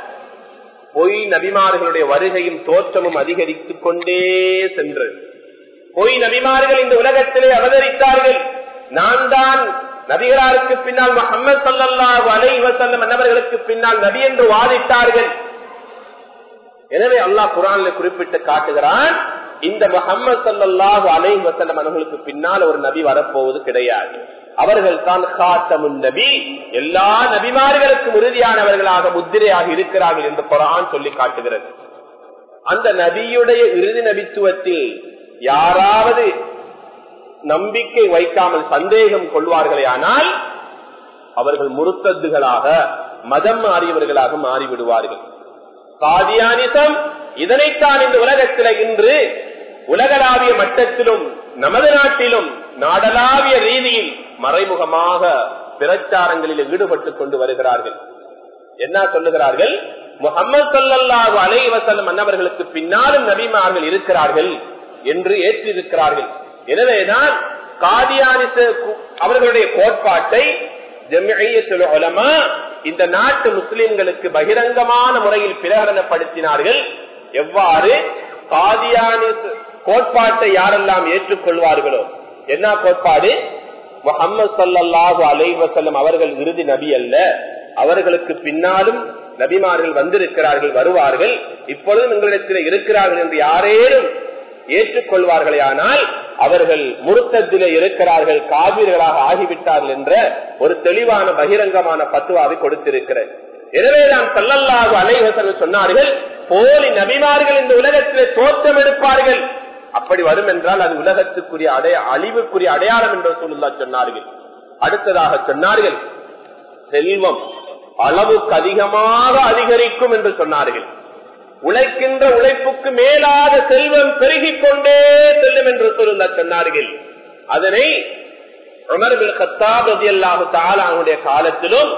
பொய் நபிமார்களுடைய வருகையும் தோற்றமும் அதிகரித்துக் கொண்டே சென்றது பொய் நபிமார்கள் இந்த உலகத்திலே அவதரித்தார்கள் நான் தான் நபிகளாருக்கு பின்னால் முகமது சல்லாஹூ அலை வசல்லம் என்னவர்களுக்கு பின்னால் நபி என்று வாதிட்டார்கள் எனவே அல்லாஹ் குரான்ல குறிப்பிட்டு காட்டுகிறான் இந்த முகமது சல்லாஹூ அலை வசல்லம் அவர்களுக்கு பின்னால் ஒரு நபி வரப்போவது கிடையாது அவர்கள் தான் காத்தமுன் நபி எல்லா நபிமார்களுக்கும் உறுதியானவர்களாக முத்திரையாக இருக்கிறார்கள் என்று குரான் சொல்லி காட்டுகிறது அந்த நபியுடைய இறுதி நபித்துவத்தில் யாராவது நம்பிக்கை வைக்காமல் சந்தேகம் கொள்வார்களே ஆனால் அவர்கள் முருத்தத்துகளாக மதம் மாறியவர்களாக மாறிவிடுவார்கள் காதியானிசம் இதனைத்தான் இந்த உலகத்தில் இன்று உலகளாவிய மட்டத்திலும் நமது நாட்டிலும் நாடளாவிய ரீதியில் மறைமுகமாக பிரச்சாரங்களில் ஈடுபட்டுக் கொண்டு வருகிறார்கள் என்ன சொல்லுகிறார்கள் முகமது சல்லாஹு அலை வசல்லம் அன்னவர்களுக்கு பின்னாலும் நபிமார்கள் இருக்கிறார்கள் என்று ஏற்றிருக்கிறார்கள் எனவேதான் காதியானிச அவர்களுடைய கோட்பாட்டை உலமா இந்த நாட்டு முஸ்லிம்களுக்கு பகிரங்கமான முறையில் பிரகடனப்படுத்தினார்கள் எவ்வாறு காதியானிச கோட்பாட்டை யாரெல்லாம் ஏற்றுக்கொள்வார்களோ என்ன கோட்பாடு முகமது சல்லாஹூ அலை வசல்லம் அவர்கள் இறுதி நபி அல்ல அவர்களுக்கு பின்னாலும் நபிமார்கள் வந்திருக்கிறார்கள் வருவார்கள் இப்பொழுதும் எங்களிடத்தில் இருக்கிறார்கள் என்று யாரேனும் ஏற்றுக்கொள்வார்களே ஆனால் அவர்கள் முருத்தத்திலே இருக்கிறார்கள் காவிர்களாக ஆகிவிட்டார்கள் என்ற ஒரு தெளிவான பகிரங்கமான பத்துவாவை கொடுத்திருக்கிறது எனவே நாம் சல்லல்லாஹு அலைவசல் சொன்னார்கள் போலி நபிமார்கள் இந்த உலகத்திலே தோற்றம் எடுப்பார்கள் அப்படி வரும் என்றால் அது உலகத்துக்குரிய அடைய அழிவுக்குரிய அடையாளம் என்று சொல்லுல்லா சொன்னார்கள் அடுத்ததாக சொன்னார்கள் செல்வம் அளவுக்கு அதிகமாக அதிகரிக்கும் என்று சொன்னார்கள் உழைக்கின்ற உழைப்புக்கு மேலாக செல்வம் பெருகிக் கொண்டே செல்லும் என்று சொல்லுல்லா சொன்னார்கள் அதனை உமர்பில் கத்தாப் ரதி அல்லாஹு தாலாவுடைய காலத்திலும்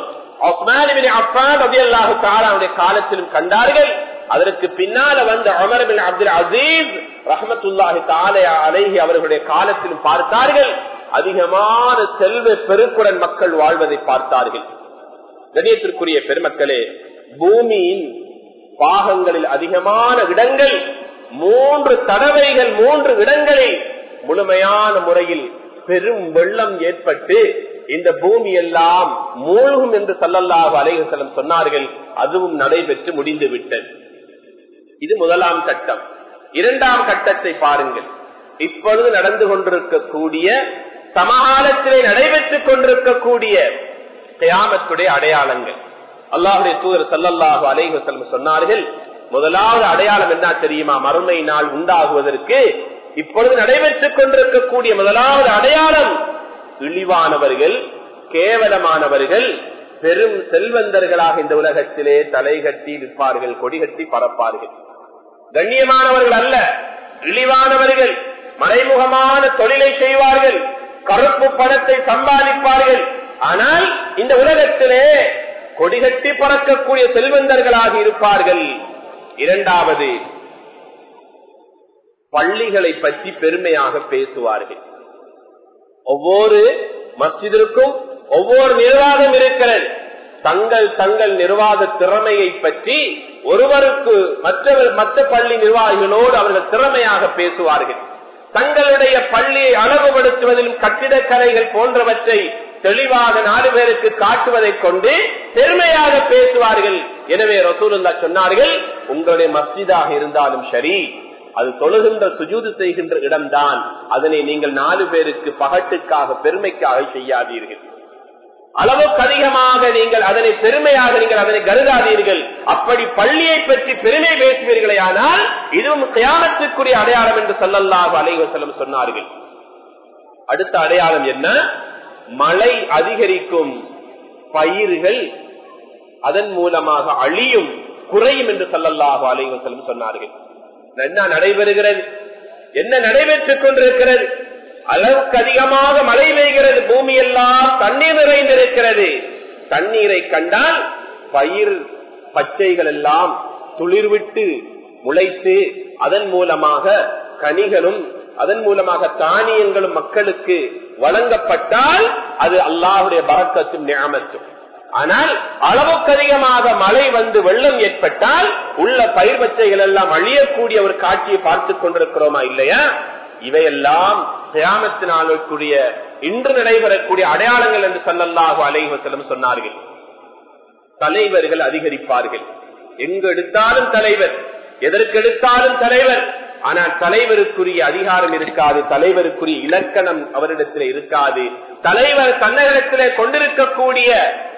காலத்திலும் கண்டார்கள் அதற்கு பின்னால வந்த அமர்பின் அப்துல் அசீஸ் ரஹமத்துல்லாஹி தாலையா அலைஹி அவர்களுடைய காலத்திலும் பார்த்தார்கள் அதிகமான செல்வ பெருக்குடன் மக்கள் வாழ்வதை பார்த்தார்கள் கணியத்திற்குரிய பெருமக்களே பூமியின் பாகங்களில் அதிகமான இடங்கள் மூன்று தடவைகள் மூன்று இடங்களில் முழுமையான முறையில் பெரும் வெள்ளம் ஏற்பட்டு இந்த பூமி எல்லாம் மூழ்கும் என்று சல்லல்லாஹு அலைஹலம் சொன்னார்கள் அதுவும் நடைபெற்று முடிந்து விட்டது இது முதலாம் கட்டம் இரண்டாம் கட்டத்தை பாருங்கள் இப்பொழுது நடந்து கொண்டிருக்கக்கூடிய சமகாலத்திலே நடைபெற்றுக் கொண்டிருக்கக்கூடிய கயாமத்துடைய அடையாளங்கள் அல்லாஹுடைய தூதர் சல்லல்லாஹு அலைஹலம் சொன்னார்கள் முதலாவது அடையாளம் என்ன தெரியுமா மறுமை நாள் உண்டாகுவதற்கு இப்பொழுது நடைபெற்றுக் கொண்டிருக்கக்கூடிய முதலாவது அடையாளம் இழிவானவர்கள் கேவலமானவர்கள் பெரும் செல்வந்தர்களாக இந்த உலகத்திலே தலை கட்டி நிற்பார்கள் கொடிகட்டி பறப்பார்கள் கண்ணியமானவர்கள் அல்ல இழிவானவர்கள் மறைமுகமான தொழிலை செய்வார்கள் கருப்பு பணத்தை சம்பாதிப்பார்கள் ஆனால் இந்த உலகத்திலே கொடிகட்டி பறக்கக்கூடிய செல்வந்தர்களாக இருப்பார்கள் இரண்டாவது பள்ளிகளை பற்றி பெருமையாக பேசுவார்கள் ஒவ்வொரு மஸ்ஜிதிற்கும் ஒவ்வொரு நிர்வாகம் இருக்கிறது தங்கள் தங்கள் நிர்வாக திறமையை பற்றி ஒருவருக்கு மற்றவர் மற்ற பள்ளி நிர்வாகிகளோடு அவர்கள் திறமையாக பேசுவார்கள் தங்களுடைய பள்ளியை அழகுபடுத்துவதிலும் கட்டிடக்கலைகள் போன்றவற்றை தெளிவாக நாலு பேருக்கு காட்டுவதை கொண்டு பெருமையாக பேசுவார்கள் எனவே ரசூலுல்லா சொன்னார்கள் உங்களுடைய மஸ்ஜிதாக இருந்தாலும் சரி அது தொழுகின்ற சுஜூது செய்கின்ற இடம்தான் அதனை நீங்கள் நாலு பேருக்கு பகட்டுக்காக பெருமைக்காக செய்யாதீர்கள் அளவுக்கு அதிகமாக நீங்கள் அதனை பெருமையாக நீங்கள் அதனை கருதாதீர்கள் அப்படி பள்ளியை பற்றி பெருமை பேசுவீர்களே ஆனால் இதுவும் கியாமத்துக்குரிய அடையாளம் என்று சொல்லல்லாக அலைவசலம் சொன்னார்கள் அடுத்த அடையாளம் என்ன மழை அதிகரிக்கும் பயிர்கள் அதன் மூலமாக அழியும் குறையும் என்று சொல்லல்லாக அலைவசலம் சொன்னார்கள் என்ன நடைபெறுகிறது என்ன நடைபெற்றுக் கொண்டிருக்கிறது அளவுக்கு அதிகமாக மழை பெய்கிறது பூமி எல்லாம் தண்ணீர் நிறைந்திருக்கிறது தண்ணீரை கண்டால் பயிர் பச்சைகள் எல்லாம் துளிர்விட்டு முளைத்து அதன் மூலமாக கனிகளும் அதன் மூலமாக தானியங்களும் மக்களுக்கு வழங்கப்பட்டால் அது அல்லாஹுடைய பறக்கத்தும் ஞாபகத்தும் ஆனால் அளவுக்கு அதிகமாக மழை வந்து வெள்ளம் ஏற்பட்டால் உள்ள பயிர் பச்சைகள் எல்லாம் அழியக்கூடிய ஒரு காட்சியை பார்த்துக் கொண்டிருக்கிறோமா இல்லையா இவையெல்லாம் கிராமத்தினாலுக்குரிய இன்று நடைபெறக்கூடிய அடையாளங்கள் என்று சொல்லல்லாஹு அலைவசலம் சொன்னார்கள் தலைவர்கள் அதிகரிப்பார்கள் எங்கு எடுத்தாலும் தலைவர் எதற்கு எடுத்தாலும் தலைவர் ஆனால் தலைவருக்குரிய அதிகாரம் இருக்காது தலைவருக்குரிய இலக்கணம் அவரிடத்தில் இருக்காது தலைவர் தன்னகத்திலே கொண்டிருக்கக்கூடிய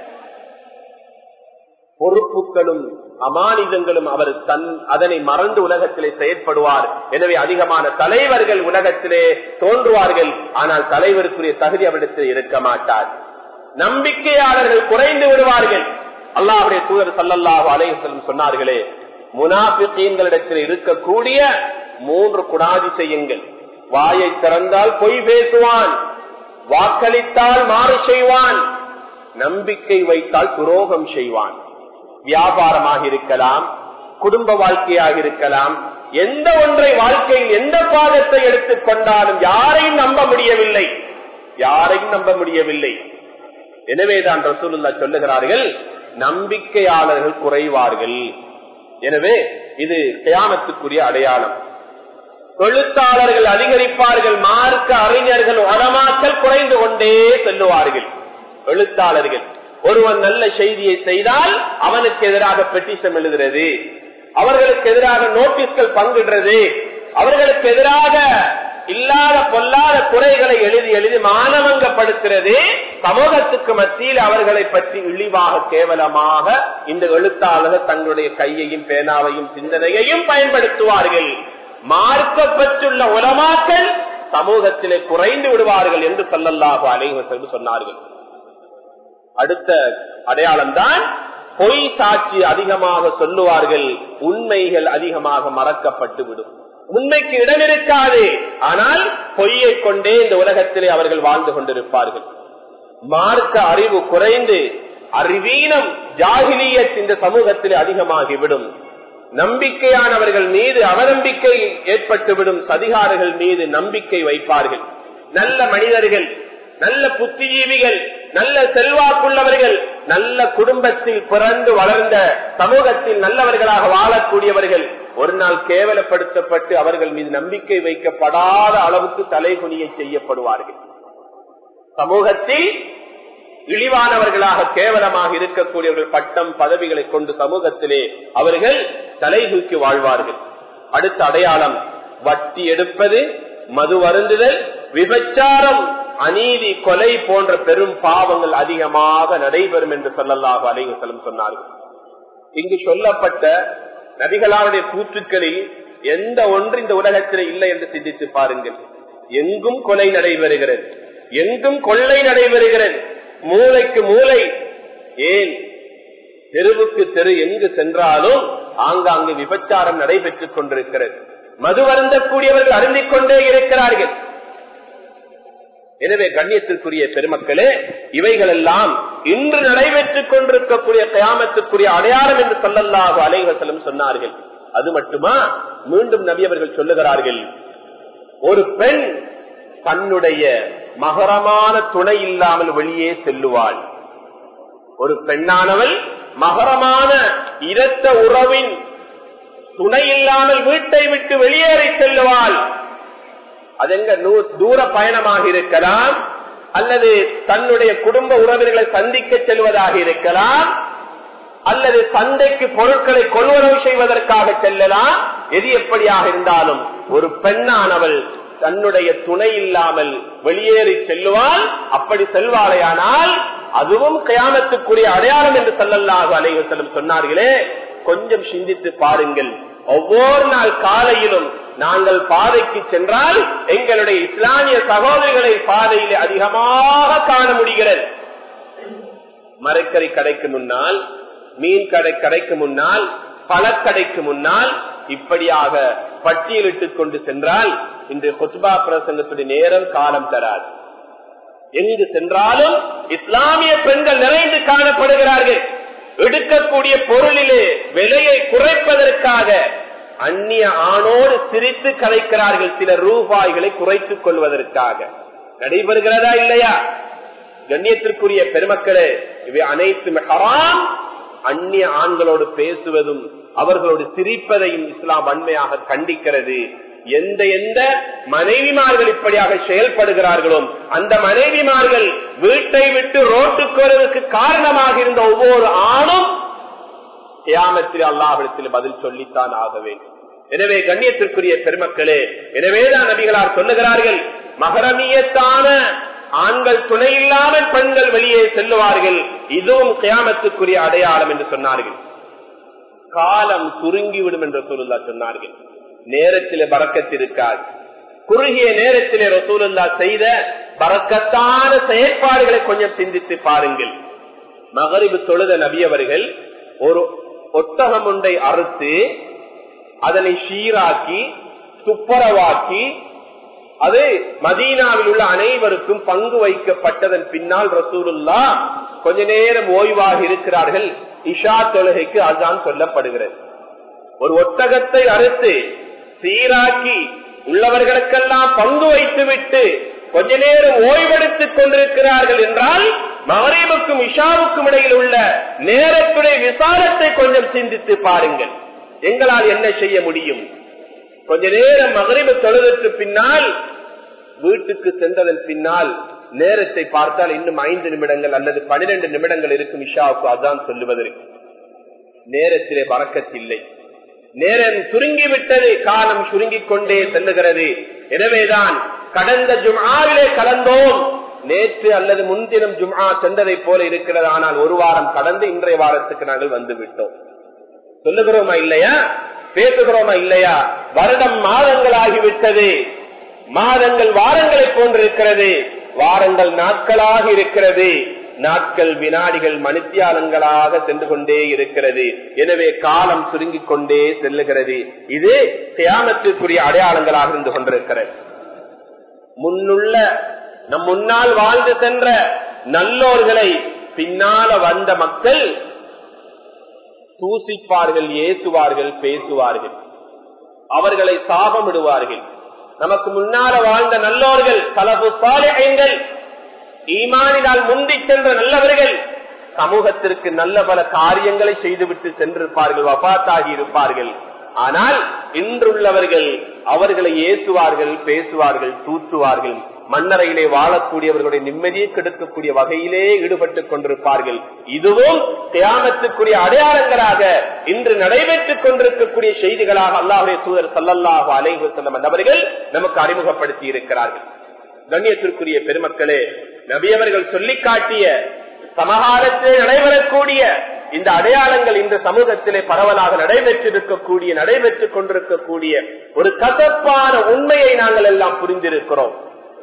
பொறுப்புகளும் அமானிதங்களும் அவர் தன் அதனை மறந்து உலகத்திலே செயற்படுவார் எனவே அதிகமான தலைவர்கள் உலகத்திலே தோன்றுவார்கள் ஆனால் தலைவருக்குரிய தகுதி அவரிடத்தில் இருக்க மாட்டார் நம்பிக்கையாளர்கள் குறைந்து விடுவார்கள் அல்லாஹுடைய தூதர் சல்லல்லாஹு அலையம் சொன்னார்களே முனாபித்தீன்களிடத்தில் இருக்கக்கூடிய மூன்று குணாதிசயங்கள் வாயை திறந்தால் பொய் பேசுவான் வாக்களித்தால் மாறு செய்வான் நம்பிக்கை வைத்தால் துரோகம் செய்வான் வியாபாரமாக இருக்கலாம் குடும்ப வாழ்க்கையாக இருக்கலாம் எந்த ஒன்றை வாழ்க்கையில் எந்த பாகத்தை எடுத்துக் கொண்டாலும் யாரையும் நம்ப முடியவில்லை யாரையும் நம்ப முடியவில்லை எனவேதான் ரசூலுல்லா சொல்லுகிறார்கள் நம்பிக்கையாளர்கள் குறைவார்கள் எனவே இது கியாமத்துக்குரிய அடையாளம் எழுத்தாளர்கள் அதிகரிப்பார்கள் மார்க்க அறிஞர்கள் உரமாக்கல் குறைந்து கொண்டே செல்லுவார்கள் எழுத்தாளர்கள் ஒருவன் நல்ல செய்தியை செய்தால் அவனுக்கு எதிராக பெட்டிஷன் எழுதுறது அவர்களுக்கு எதிராக நோட்டீஸ்கள் பங்கிடுறது அவர்களுக்கு எதிராக இல்லாத பொல்லாத குறைகளை எழுதி எழுதி மானவங்கப்படுத்துறது சமூகத்துக்கு மத்தியில் அவர்களை பற்றி இழிவாக கேவலமாக இந்த எழுத்தாளர்கள் தங்களுடைய கையையும் பேனாவையும் சிந்தனையையும் பயன்படுத்துவார்கள் மார்க்கப்பட்டுள்ள உலமாக்கள் சமூகத்திலே குறைந்து விடுவார்கள் என்று சொல்லல்லாக அலைவசம் சொன்னார்கள் அடுத்த அடையாளம் தான் பொய் சாட்சி அதிகமாக சொல்லுவார்கள் உண்மைகள் அதிகமாக மறக்கப்பட்டு விடும் உண்மைக்கு இடம் இருக்காது ஆனால் பொய்யை கொண்டே இந்த உலகத்திலே அவர்கள் வாழ்ந்து கொண்டிருப்பார்கள் மார்க்க அறிவு குறைந்து அறிவீனம் ஜாகிலியத் இந்த சமூகத்திலே அதிகமாகிவிடும் நம்பிக்கையானவர்கள் மீது அவநம்பிக்கை ஏற்பட்டுவிடும் சதிகாரர்கள் மீது நம்பிக்கை வைப்பார்கள் நல்ல மனிதர்கள் நல்ல புத்திஜீவிகள் நல்ல செல்வாக்குள்ளவர்கள் நல்ல குடும்பத்தில் பிறந்து வளர்ந்த சமூகத்தில் நல்லவர்களாக வாழக்கூடியவர்கள் ஒரு நாள் கேவலப்படுத்தப்பட்டு அவர்கள் மீது நம்பிக்கை வைக்கப்படாத அளவுக்கு தலைகுனியை செய்யப்படுவார்கள் சமூகத்தில் இழிவானவர்களாக கேவலமாக இருக்கக்கூடியவர்கள் பட்டம் பதவிகளை கொண்டு சமூகத்திலே அவர்கள் தலைதூக்கி வாழ்வார்கள் அடுத்த அடையாளம் வட்டி எடுப்பது மது வருந்துதல் விபச்சாரம் அநீதி கொலை போன்ற பெரும் பாவங்கள் அதிகமாக நடைபெறும் என்று சொல்லலாக அலைவசலம் சொன்னார்கள் இங்கு சொல்லப்பட்ட நபிகளாருடைய கூற்றுக்களில் எந்த ஒன்று இந்த உலகத்தில் இல்லை என்று சிந்தித்து பாருங்கள் எங்கும் கொலை நடைபெறுகிறது எங்கும் கொள்ளை நடைபெறுகிறது மூளைக்கு மூளை ஏன் தெருவுக்கு தெரு எங்கு சென்றாலும் ஆங்காங்கு விபச்சாரம் நடைபெற்றுக் கொண்டிருக்கிறது மது வருந்தக்கூடியவர்கள் அருந்திக் கொண்டே இருக்கிறார்கள் எனவே கண்ணியத்திற்குரிய பெருமக்களே இவைகள் எல்லாம் இன்று நடைபெற்றுக் கொண்டிருக்கக்கூடிய கயாமத்துக்குரிய அடையாளம் என்று சொல்லல்லாக அலைவசலம் சொன்னார்கள் அது மட்டுமா மீண்டும் நபி அவர்கள் சொல்லுகிறார்கள் ஒரு பெண் தன்னுடைய மகரமான துணை இல்லாமல் வெளியே செல்லுவாள் ஒரு பெண்ணானவள் மகரமான இரத்த உறவின் துணை இல்லாமல் வீட்டை விட்டு வெளியேறி செல்லுவாள் அது எங்க தூர பயணமாக இருக்கலாம் அல்லது தன்னுடைய குடும்ப உறவினர்களை சந்திக்க செல்வதாக இருக்கலாம் அல்லது சந்தைக்கு பொருட்களை கொள்வனவு செய்வதற்காக செல்லலாம் எது எப்படியாக இருந்தாலும் ஒரு பெண்ணானவள் தன்னுடைய துணை இல்லாமல் வெளியேறி செல்லுவாள் அப்படி செல்வாளையானால் அதுவும் கயாமத்துக்குரிய அடையாளம் என்று சொல்லல்லாக அலைவ செல்லும் சொன்னார்களே கொஞ்சம் சிந்தித்து பாருங்கள் ஒவ்வொரு நாள் காலையிலும் நாங்கள் பாதைக்கு சென்றால் எங்களுடைய இஸ்லாமிய சகோதரிகளை பாதையில் அதிகமாக காண முடிகிறது மரக்கறி கடைக்கு முன்னால் மீன் கடை கடைக்கு முன்னால் பழக்கடைக்கு முன்னால் இப்படியாக பட்டியலிட்டுக் கொண்டு சென்றால் இன்று கொத்பா பிரசங்கத்துடைய நேரம் காலம் தராது எங்கு சென்றாலும் இஸ்லாமிய பெண்கள் நிறைந்து காணப்படுகிறார்கள் எடுக்கக்கூடிய பொருளிலே விலையை குறைப்பதற்காக அந்நிய ஆணோடு சிரித்து கலைக்கிறார்கள் சில ரூபாய்களை குறைத்துக் கொள்வதற்காக நடைபெறுகிறதா இல்லையா கண்ணியத்திற்குரிய பெருமக்களே இவை அனைத்தும் ஹராம் அந்நிய ஆண்களோடு பேசுவதும் அவர்களோடு சிரிப்பதையும் இஸ்லாம் வன்மையாக கண்டிக்கிறது எந்த எந்த மனைவிமார்கள் இப்படியாக செயல்படுகிறார்களோ அந்த மனைவிமார்கள் வீட்டை விட்டு ரோட்டுக்கு வருவதற்கு காரணமாக இருந்த ஒவ்வொரு ஆணும் தியாமத்தில் அல்லாஹிடத்தில் பதில் சொல்லித்தான் ஆக வேண்டும் எனவே கண்ணியத்திற்குரிய பெருமக்களே எனவேதான் நபிகளார் சொல்லுகிறார்கள் மகரமியத்தான ஆண்கள் துணை இல்லாமல் பெண்கள் வெளியே செல்லுவார்கள் இதுவும் கியாமத்துக்குரிய அடையாளம் என்று சொன்னார்கள் காலம் சுருங்கிவிடும் என்று சொல்லுல்லா சொன்னார்கள் நேரத்திலே பறக்கத்திருக்காது குறுகிய நேரத்திலே ரசூலுல்லா செய்த பறக்கத்தான செயற்பாடுகளை கொஞ்சம் சிந்தித்து பாருங்கள் மகரிபு தொழுத நபியவர்கள் ஒரு ஒட்டகம் ஒன்றை அறுத்து அதனை சீராக்கி துப்பரவாக்கி அது மதீனாவில் உள்ள அனைவருக்கும் பங்கு வைக்கப்பட்டதன் பின்னால் ரசூலுல்லா கொஞ்ச நேரம் ஓய்வாக இருக்கிறார்கள் இஷா தொழுகைக்கு அதான் சொல்லப்படுகிறது ஒரு ஒட்டகத்தை அறுத்து சீராக்கி உள்ளவர்களுக்கெல்லாம் பங்கு வைத்து விட்டு கொஞ்ச நேரம் ஓய்வெடுத்துக் கொண்டிருக்கிறார்கள் என்றால் மகரீபுக்கும் இஷாவுக்கும் இடையில் உள்ள நேரத்துடைய விசாரத்தை கொஞ்சம் சிந்தித்து பாருங்கள் எங்களால் என்ன செய்ய முடியும் கொஞ்ச நேரம் மகரிபு தொழுதற்கு பின்னால் வீட்டுக்கு சென்றதன் பின்னால் நேரத்தை பார்த்தால் இன்னும் ஐந்து நிமிடங்கள் அல்லது பனிரெண்டு நிமிடங்கள் இருக்கும் இஷாவுக்கு அதான் சொல்லுவதற்கு நேரத்திலே பறக்கத்தில்லை நேரம் சுருங்கிவிட்டது காலம் சுருங்கிக் கொண்டே செல்லுகிறது எனவேதான் கடந்த ஜும்ஆவிலே கலந்தோம் நேற்று அல்லது முன்தினம் ஜும்ஆ சென்றதை போல இருக்கிறது ஆனால் ஒரு வாரம் கடந்து இன்றைய வாரத்துக்கு நாங்கள் வந்து விட்டோம் சொல்லுகிறோமா இல்லையா பேசுகிறோமா இல்லையா வருடம் மாதங்கள் ஆகிவிட்டது மாதங்கள் வாரங்களை போன்றிருக்கிறது வாரங்கள் நாட்களாக இருக்கிறது நாட்கள் வினாடிகள் மணித்தியாலங்களாக சென்று கொண்டே இருக்கிறது எனவே காலம் சுருங்கிக் கொண்டே செல்லுகிறது இது தியானத்திற்குரிய அடையாளங்களாக இருந்து கொண்டிருக்கிறது முன்னுள்ள நம் முன்னால் வாழ்ந்து சென்ற நல்லோர்களை பின்னால வந்த மக்கள் தூசிப்பார்கள் ஏசுவார்கள் பேசுவார்கள் அவர்களை சாபமிடுவார்கள் நமக்கு முன்னால வாழ்ந்த நல்லோர்கள் கலப்பு சாலைகள் ஈமானினால் முந்தி சென்ற நல்லவர்கள் சமூகத்திற்கு நல்ல பல காரியங்களை செய்துவிட்டு சென்றிருப்பார்கள் வபாத்தாகி இருப்பார்கள் ஆனால் இன்றுள்ளவர்கள் அவர்களை ஏசுவார்கள் பேசுவார்கள் தூற்றுவார்கள் மன்னரையிலே வாழக்கூடியவர்களுடைய நிம்மதியை கெடுக்கக்கூடிய வகையிலே ஈடுபட்டுக் கொண்டிருப்பார்கள் இதுவும் தியானத்துக்குரிய அடையாளங்களாக இன்று நடைபெற்றுக் கொண்டிருக்கக்கூடிய செய்திகளாக அல்லாஹுடைய தூதர் சல்லல்லாஹு அலைஹு செல்லம் நபர்கள் நமக்கு அறிமுகப்படுத்தி இருக்கிறார்கள் கண்ணியத்திற்குரிய பெருமக்களே நபியவர்கள் சொல்லி காட்டிய சமகாலத்திலே நடைபெறக்கூடிய இந்த அடையாளங்கள் இந்த சமூகத்திலே பரவலாக நடைபெற்றிருக்கக்கூடிய நடைபெற்றுக் கொண்டிருக்கக்கூடிய ஒரு கசப்பான உண்மையை நாங்கள் எல்லாம் புரிந்திருக்கிறோம்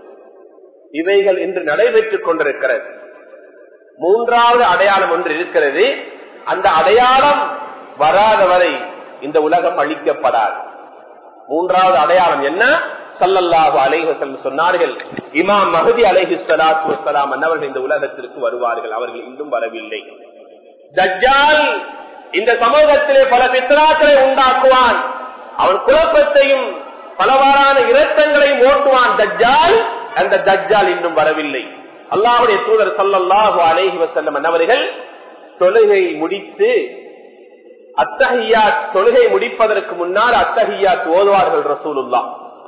இவைகள் இன்று நடைபெற்றுக் கொண்டிருக்கிறது மூன்றாவது அடையாளம் ஒன்று இருக்கிறது அந்த அடையாளம் வராத வரை இந்த உலகம் அழிக்கப்படாது மூன்றாவது அடையாளம் என்ன சல்லல்லாஹு அலைஹசல் சொன்னார்கள் இமாம் மகதி அலைஹி சலாத்து வசலாம் அன்னவர்கள் இந்த உலகத்திற்கு வருவார்கள் அவர்கள் இன்னும் வரவில்லை தஜ்ஜால் இந்த சமூகத்திலே பல பித்ராக்களை உண்டாக்குவான் அவன் குழப்பத்தையும் பலவாறான இரத்தங்களையும் ஓட்டுவான் தஜ்ஜால் அந்த தஜ்ஜால் இன்னும் வரவில்லை அல்லாஹுடைய தூதர் சல்லல்லாஹு அலைஹி வசல்லம் அன்னவர்கள் தொழுகை முடித்து அத்தகையா தொழுகை முடிப்பதற்கு முன்னால் அத்தகையா ஓதுவார்கள் ரசூலுல்லா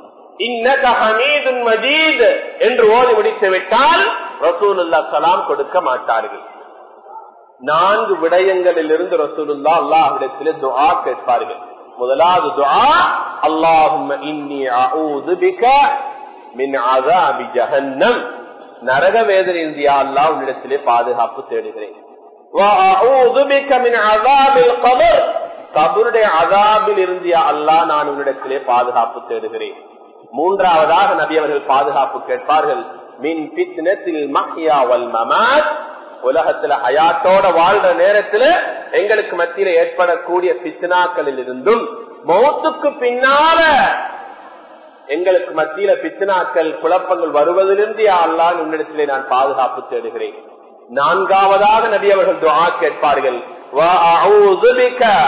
மஜீத் என்று ஓதி முடித்து விட்டால் ரசூலுல்லா சலாம் கொடுக்க மாட்டார்கள் நான்கு விடயங்களில் இருந்து ரசூலுல்லா அல்லாஹிடத்தில் துஆ கேட்பார்கள் முதலாவது துஆ அல்லாஹும் இன்னி அஊது பிக மின் அஸாபி ஜஹன்னம் நரக வேதனையில் யா அல்லாஹ் உன்னிடத்திலே பாதுகாப்பு தேடுகிறேன் வஅஊது பிக மின் அஸாபில் கபர் கபருடைய அதாபில் இருந்து யா அல்லாஹ் நான் உன்னிடத்திலே பாதுகாப்பு தேடுகிறேன் மூன்றாவதாக நபி அவர்கள் பாதுகாப்பு கேட்பார்கள் மின் பித்னத்தில் மஹ்யா வல் மமாத் உலகத்துல ஹயாத்தோட வாழ்ற நேரத்துல எங்களுக்கு மத்தியில ஏற்படக்கூடிய பித்னாக்களில் இருந்தும் மௌத்துக்கு பின்னால எங்களுக்கு மத்தியில பித்னாக்கள் குழப்பங்கள் வருவதிலிருந்து அல்லான் உன்னிடத்திலே நான் பாதுகாப்பு தேடுகிறேன் நான்காவதாக நபி அவர்கள் துஆ கேட்பார்கள்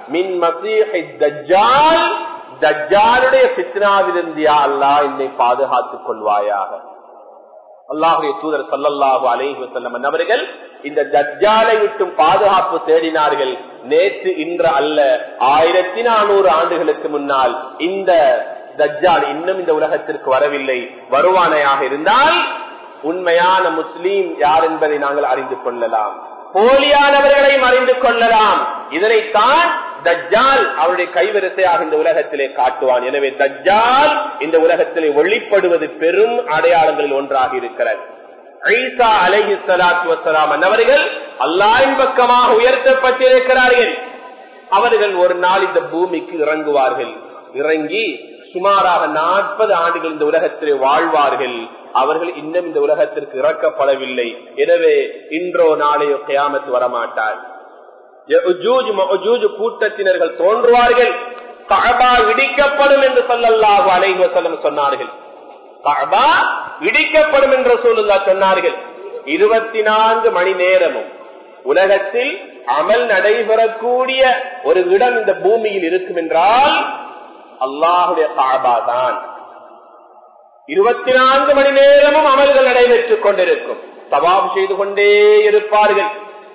மின் மசீஹி தஜ்ஜால் தஜ்ஜாலுடைய பித்னாவிலிருந்து யா அல்லாஹ் என்னை பாதுகாத்துக் கொள்வாயாக அல்லாஹுடைய தூதர் சல்லல்லாஹு அலைஹி வஸல்லம் அவர்கள் இந்த தஜ்ஜாலை விட்டும் பாதுகாப்பு தேடினார்கள் நேற்று இன்று அல்ல ஆயிரத்தி நானூறு ஆண்டுகளுக்கு முன்னால் இந்த தஜ்ஜால் இன்னும் இந்த உலகத்திற்கு வரவில்லை வருவானையாக இருந்தால் உண்மையான முஸ்லீம் யார் என்பதை நாங்கள் அறிந்து கொள்ளலாம் போலியானவர்களையும் அறிந்து கொள்ளலாம் இதனைத்தான் தஜ்ஜால் அவருடைய கைவரிசையாக இந்த உலகத்திலே காட்டுவான் எனவே தஜ்ஜால் இந்த உலகத்திலே ஒளிப்படுவது பெரும் அடையாளங்களில் ஒன்றாக இருக்கிறது ஐசா அலஹி சலாத்து வசலாம் அன்னவர்கள் அல்லாவின் பக்கமாக உயர்த்தப்பட்டிருக்கிறார்கள் அவர்கள் ஒரு நாள் இந்த பூமிக்கு இறங்குவார்கள் இறங்கி சுமாராக நாற்பது ஆண்டுகள் இந்த உலகத்திலே வாழ்வார்கள் அவர்கள் இன்னும் இந்த உலகத்திற்கு இறக்கப்படவில்லை எனவே இன்றோ நாளையோ கியாமத்து வரமாட்டார் கூட்டத்தினர்கள் தோன்றுவார்கள் கபா இடிக்கப்படும் என்று சொல்லல்லாஹு அலைஹி வஸல்லம் சொன்னார்கள் கபா இடிக்கப்படும் என்று சொல்லுல்லா சொன்னார்கள் இருபத்தி நான்கு மணி நேரமும் உலகத்தில் அமல் நடைபெறக்கூடிய ஒரு இடம் இந்த பூமியில் இருக்கும் என்றால் அல்லாஹுடைய காபா தான் இருபத்தி நான்கு மணி நேரமும் அமல்கள் நடைபெற்றுக் கொண்டிருக்கும் சவாப் செய்து கொண்டே இருப்பார்கள்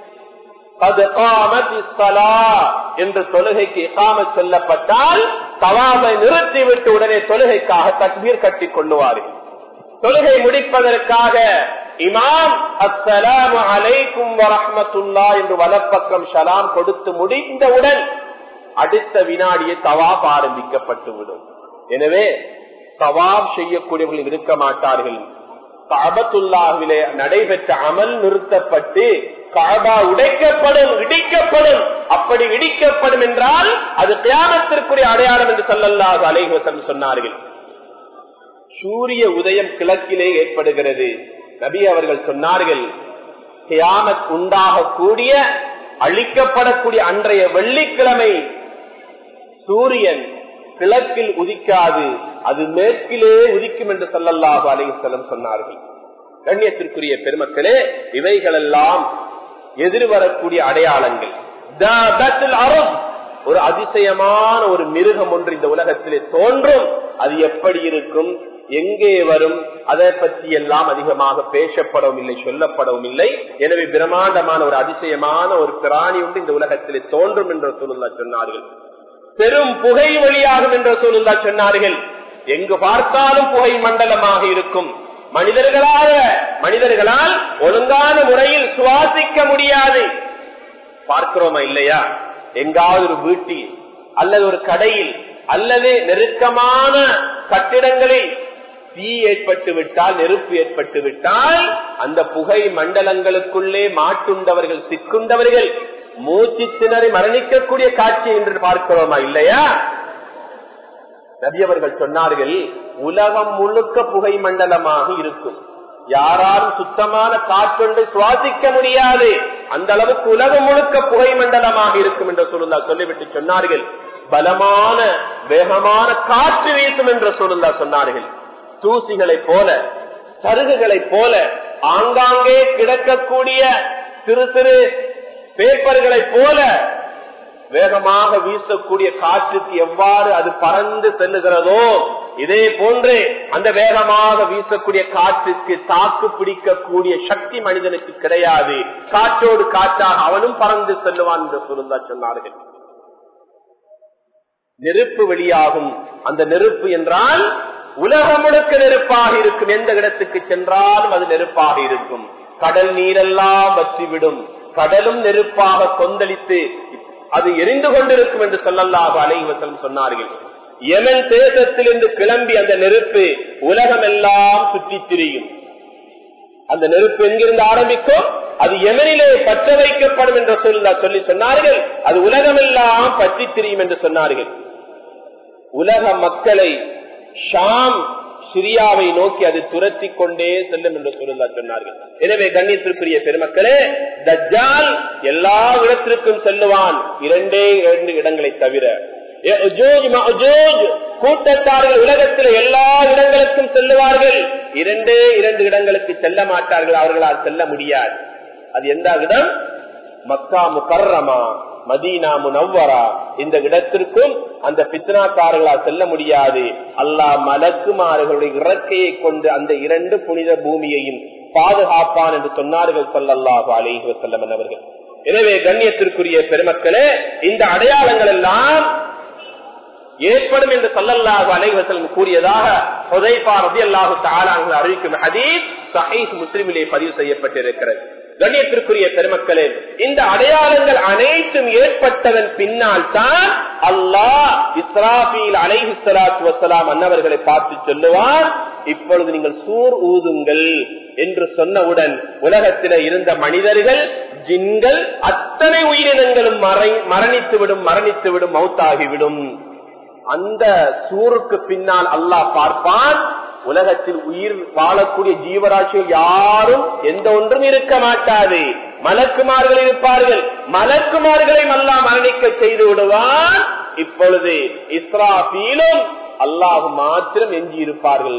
என்று தொழுகைக்கு இக்காம சொல்லப்பட்டால் தவாபை நிறுத்திவிட்டு உடனே தொழுகைக்காக தக்பீர் கட்டிக் கொள்ளுவார்கள் தொழுகை முடிப்பதற்காக இமாம் அஸ்ஸலாமு அலைக்கும் வரஹமத்துல்லா என்று வலப்பக்கம் ஷலாம் கொடுத்து முடிந்தவுடன் அடுத்த வினாடியே தவாப் ஆரம்பிக்கப்பட்டுவிடும் எனவே தவாப் செய்யக்கூடியவர்கள் இருக்க மாட்டார்கள் காபத்துல்லாவிலே நடைபெற்ற அமல் நிறுத்தப்பட்டு காபா உடைக்கப்படும் இடிக்கப்படும் அப்படி இடிக்கப்படும் என்றால் அது தியானத்திற்குரிய அடையாளம் என்று சொல்லல்லாது அலைவசம் சொன்னார்கள் சூரிய உதயம் கிழக்கிலே ஏற்படுகிறது நபி அவர்கள் சொன்னார்கள் தியானத் உண்டாகக்கூடிய அழிக்கப்படக்கூடிய அன்றைய வெள்ளிக்கிழமை சூரியன் கிழக்கில் உதிக்காது அது மேற்கிலே உதிக்கும் என்று சொல்லல்லாஹு அலைவசலம் சொன்னார்கள் கண்ணியத்திற்குரிய பெருமக்களே இவைகளெல்லாம் எதிர்வரக்கூடிய அடையாளங்கள் ஒரு அதிசயமான ஒரு மிருகம் ஒன்று இந்த உலகத்திலே தோன்றும் அது எப்படி இருக்கும் எங்கே வரும் அதை பற்றி எல்லாம் அதிகமாக பேசப்படவும் இல்லை சொல்லப்படவும் இல்லை எனவே பிரம்மாண்டமான ஒரு அதிசயமான ஒரு பிராணி ஒன்று இந்த உலகத்திலே தோன்றும் என்று சொல்லுல்லா சொன்னார்கள் பெரும் புகை வழியாகும் என்று சொல்லுல்லா சொன்னார்கள் எங்கு பார்த்தாலும் புகை மண்டலமாக இருக்கும் மனிதர்களாக மனிதர்களால் ஒழுங்கான முறையில் சுவாசிக்க முடியாது பார்க்கிறோமா இல்லையா எங்காவது ஒரு வீட்டில் அல்லது ஒரு கடையில் அல்லது நெருக்கமான கட்டிடங்களில் தீ ஏற்பட்டு விட்டால் நெருப்பு ஏற்பட்டு விட்டால் அந்த புகை மண்டலங்களுக்குள்ளே மாட்டுண்டவர்கள் சிக்குண்டவர்கள் மூச்சு திணறி மரணிக்கக்கூடிய காட்சி என்று பார்க்கிறோமா இல்லையா நபியவர்கள் சொன்னார்கள் உலகம் முழுக்க புகை மண்டலமாக இருக்கும் யாராலும் சுத்தமான காற்றொன்றை சுவாசிக்க முடியாது அந்த அளவுக்கு உலகம் முழுக்க புகை மண்டலமாக இருக்கும் என்று சொல்லுல்லா சொல்லிவிட்டு சொன்னார்கள் பலமான வேகமான காற்று வீசும் என்று சொல்லுல்லா சொன்னார்கள் தூசிகளை போல சருகுகளை போல ஆங்காங்கே கிடக்கக்கூடிய சிறு சிறு பேப்பர்களை போல வேகமாக வீசக்கூடிய காற்றுக்கு எவ்வாறு அது பறந்து செல்லுகிறதோ இதே போன்று அந்த வேகமாக வீசக்கூடிய காற்றுக்கு தாக்கு பிடிக்கக்கூடிய சக்தி மனிதனுக்கு கிடையாது காற்றோடு காற்றாக அவனும் பறந்து செல்லுவான் என்று சொல்லுந்தா சொன்னார்கள் நெருப்பு வெளியாகும் அந்த நெருப்பு என்றால் உலகம் முழுக்க நெருப்பாக இருக்கும் எந்த இடத்துக்கு சென்றாலும் அது நெருப்பாக இருக்கும் கடல் நீரெல்லாம் வற்றிவிடும் கடலும் நெருப்பாக கொந்தளித்து அது எரிந்து கொண்டிருக்கும் என்று சொல்லல்லாக அலைவசம் சொன்னார்கள் யமன் தேசத்திலிருந்து கிளம்பி அந்த நெருப்பு உலகம் எல்லாம் சுற்றி திரியும் அந்த நெருப்பு எங்கிருந்து ஆரம்பிக்கும் அது எமனிலே பற்ற வைக்கப்படும் என்று சொல்ல சொல்லி சொன்னார்கள் அது உலகமெல்லாம் பற்றி திரியும் என்று சொன்னார்கள் உலக மக்களை ஷாம் சிரியாவை நோக்கி அது துரத்தி கொண்டே செல்லும் என்று சொல்லுதா சொன்னார்கள் எனவே கண்ணியத்திற்குரிய பெருமக்களே தஜ்ஜால் எல்லா இடத்திற்கும் செல்லுவான் இரண்டே இரண்டு இடங்களை தவிர கூட்டத்தார்கள் உலகத்தில் எல்லா இடங்களுக்கும் செல்லுவார்கள் இரண்டே இரண்டு இடங்களுக்கு செல்ல மாட்டார்கள் அவர்களால் செல்ல முடியாது அது எந்த இடம் மக்கா முக்கர்ரமா மதீனா முனவ்வரா இந்த இடத்திற்கும் அந்த பித்னாக்காரர்களால் செல்ல முடியாது அல்லாஹ் மலக்குமார்களுடைய இறக்கையை கொண்டு அந்த இரண்டு புனித பூமியையும் பாதுகாப்பான் என்று சொன்னார்கள் சொல்லல்லாஹு அலைஹி வஸல்லம் அவர்கள் எனவே கண்ணியத்திற்குரிய பெருமக்களே இந்த அடையாளங்கள் எல்லாம் ஏற்படும் என்று சொல்லல்லாஹு அலைவசலம் கூறியதாக ஹுதைஃபா ரலியல்லாஹு தஆலா அவர்கள் அறிவிக்கும் ஹதீஸ் சஹீஹ் முஸ்லிமிலே பதிவு செய்யப்பட்டிருக்கிறது கண்ணியத்திற்குரிய பெருமக்களே இந்த அடையாளங்கள் அனைத்தும் ஏற்பட்டதன் பின்னால் தான் அல்லாஹ் இஸ்ராபீல் அலைஹி ஸலாத்து வஸலாம் அன்னவர்களை பார்த்து சொல்லுவார் இப்பொழுது நீங்கள் சூர் ஊதுங்கள் என்று சொன்னவுடன் உலகத்தில இருந்த மனிதர்கள் ஜின்கள் அத்தனை உயிரினங்களும் மரணித்துவிடும் மரணித்துவிடும் மௌத்தாகிவிடும் அந்த சூருக்கு பின்னால் அல்லாஹ் பார்ப்பான் உலகத்தில் உயிர் வாழக்கூடிய ஜீவராசிகள் யாரும் எந்த ஒன்றும் இருக்க மாட்டாது மலக்குமார்கள் இருப்பார்கள் மலக்குமார்களை அல்லா மரணிக்க செய்து விடுவான் இப்பொழுது இஸ்ராபீலும் அல்லாஹ் மாத்திரம் எஞ்சி இருப்பார்கள்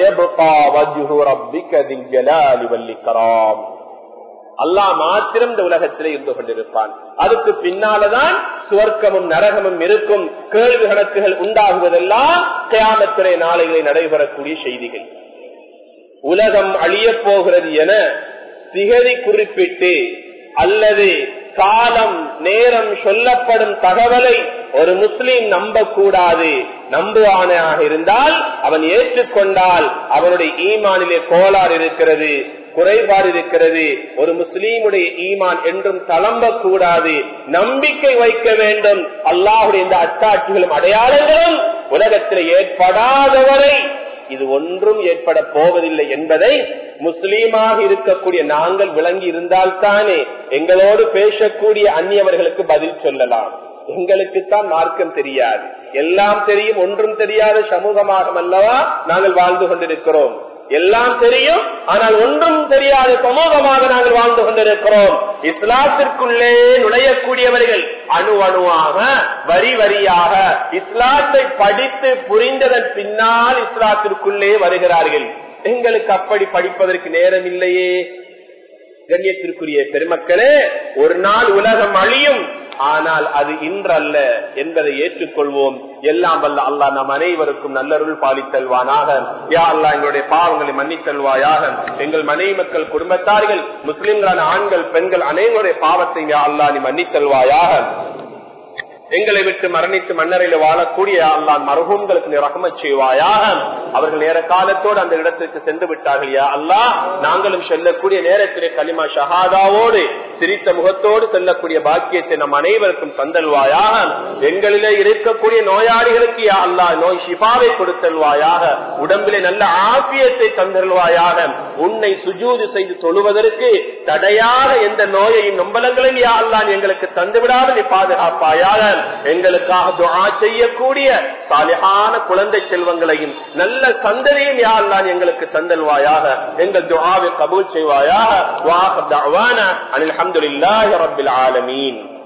அல்லாஹ் மாத்திரம் இந்த உலகத்திலே இருந்து கொண்டிருப்பான் அதுக்கு பின்னால்தான் சுவர்க்கமும் நரகமும் இருக்கும் கேள்வி கணக்குகள் உண்டாகுவதெல்லாம் கியாமத்துறை நாளைகளை நடைபெறக்கூடிய செய்திகள் உலகம் அழிய போகிறது என திகதி குறிப்பிட்டு அல்லது காலம் நேரம் சொல்லப்படும் தகவலை ஒரு முஸ்லீம் நம்பக்கூடாது நம்புவானாக இருந்தால் அவன் ஏற்றுக்கொண்டால் அவனுடைய ஈமானிலே கோளாறு இருக்கிறது குறைபாடு இருக்கிறது ஒரு முஸ்லீமுடைய ஈமான் என்றும் தளம்ப கூடாது நம்பிக்கை வைக்க வேண்டும் அல்லாஹுடைய இந்த அட்டாட்சிகளும் அடையாளங்களும் உலகத்தில் ஏற்படாதவரை இது ஒன்றும் ஏற்பட போவதில்லை என்பதை முஸ்லீமாக இருக்கக்கூடிய நாங்கள் விளங்கி இருந்தால்தானே எங்களோடு பேசக்கூடிய அந்நியவர்களுக்கு பதில் சொல்லலாம் எங்களுக்குத்தான் மார்க்கம் தெரியாது எல்லாம் தெரியும் ஒன்றும் தெரியாத சமூகமாக அல்லவா நாங்கள் வாழ்ந்து கொண்டிருக்கிறோம் எல்லாம் தெரியும் ஆனால் ஒன்றும் தெரியாத சமூகமாக நாங்கள் வாழ்ந்து கொண்டிருக்கிறோம் இஸ்லாத்திற்குள்ளே நுழையக்கூடியவர்கள் அணு அணுவாக வரி வரியாக இஸ்லாத்தை படித்து புரிந்ததன் பின்னால் இஸ்லாத்திற்குள்ளே வருகிறார்கள் எங்களுக்கு அப்படி படிப்பதற்கு நேரம் இல்லையே கண்ணியத்திற்குரிய பெருமக்களே ஒரு நாள் உலகம் அழியும் ஆனால் அது இன்றல்ல என்பதை ஏற்றுக்கொள்வோம் எல்லாம் வல்ல அல்லா நம் அனைவருக்கும் நல்லருள் பாலித்தல்வானாக யா அல்லா எங்களுடைய பாவங்களை மன்னித்தல்வாயாக எங்கள் மனைவி மக்கள் குடும்பத்தார்கள் முஸ்லிம்களான ஆண்கள் பெண்கள் அனைவருடைய பாவத்தை யா அல்லா நீ மன்னித்தல்வாயாக எங்களை விட்டு மரணித்து மன்னரையில வாழக்கூடிய அல்லான் மரபூம்களுக்கு நீ ரகமச் செய்வாயாக அவர்கள் நேர காலத்தோடு அந்த இடத்திற்கு சென்று விட்டார்கள் யா அல்லா நாங்களும் செல்லக்கூடிய நேரத்திலே கலிமா ஷஹாதாவோடு சிரித்த முகத்தோடு செல்லக்கூடிய பாக்கியத்தை நம் அனைவருக்கும் தந்தல்வாயாக எங்களிலே இருக்கக்கூடிய நோயாளிகளுக்கு யா அல்லா நோய் ஷிபாவை கொடுத்தல்வாயாக உடம்பிலே நல்ல ஆபியத்தை தந்தல்வாயாக உன்னை சுஜூது செய்து தொழுவதற்கு தடையாக எந்த நோயையும் நம்பலங்களையும் யா அல்லா எங்களுக்கு தந்துவிடாத நீ பாதுகாப்பாயாக எங்களுக்காக துஆ செய்யக்கூடிய சாலிஹான குழந்தை செல்வங்களையும் நல்ல சந்ததியும் யாழ்லான் எங்களுக்கு தந்தல்வாயாக எங்கள் துஆவை கபூல் செய்வாயாக வாஹ் தஅவானா அனில் ஹம்துலில்லாஹி ரப்பில் ஆலமீன்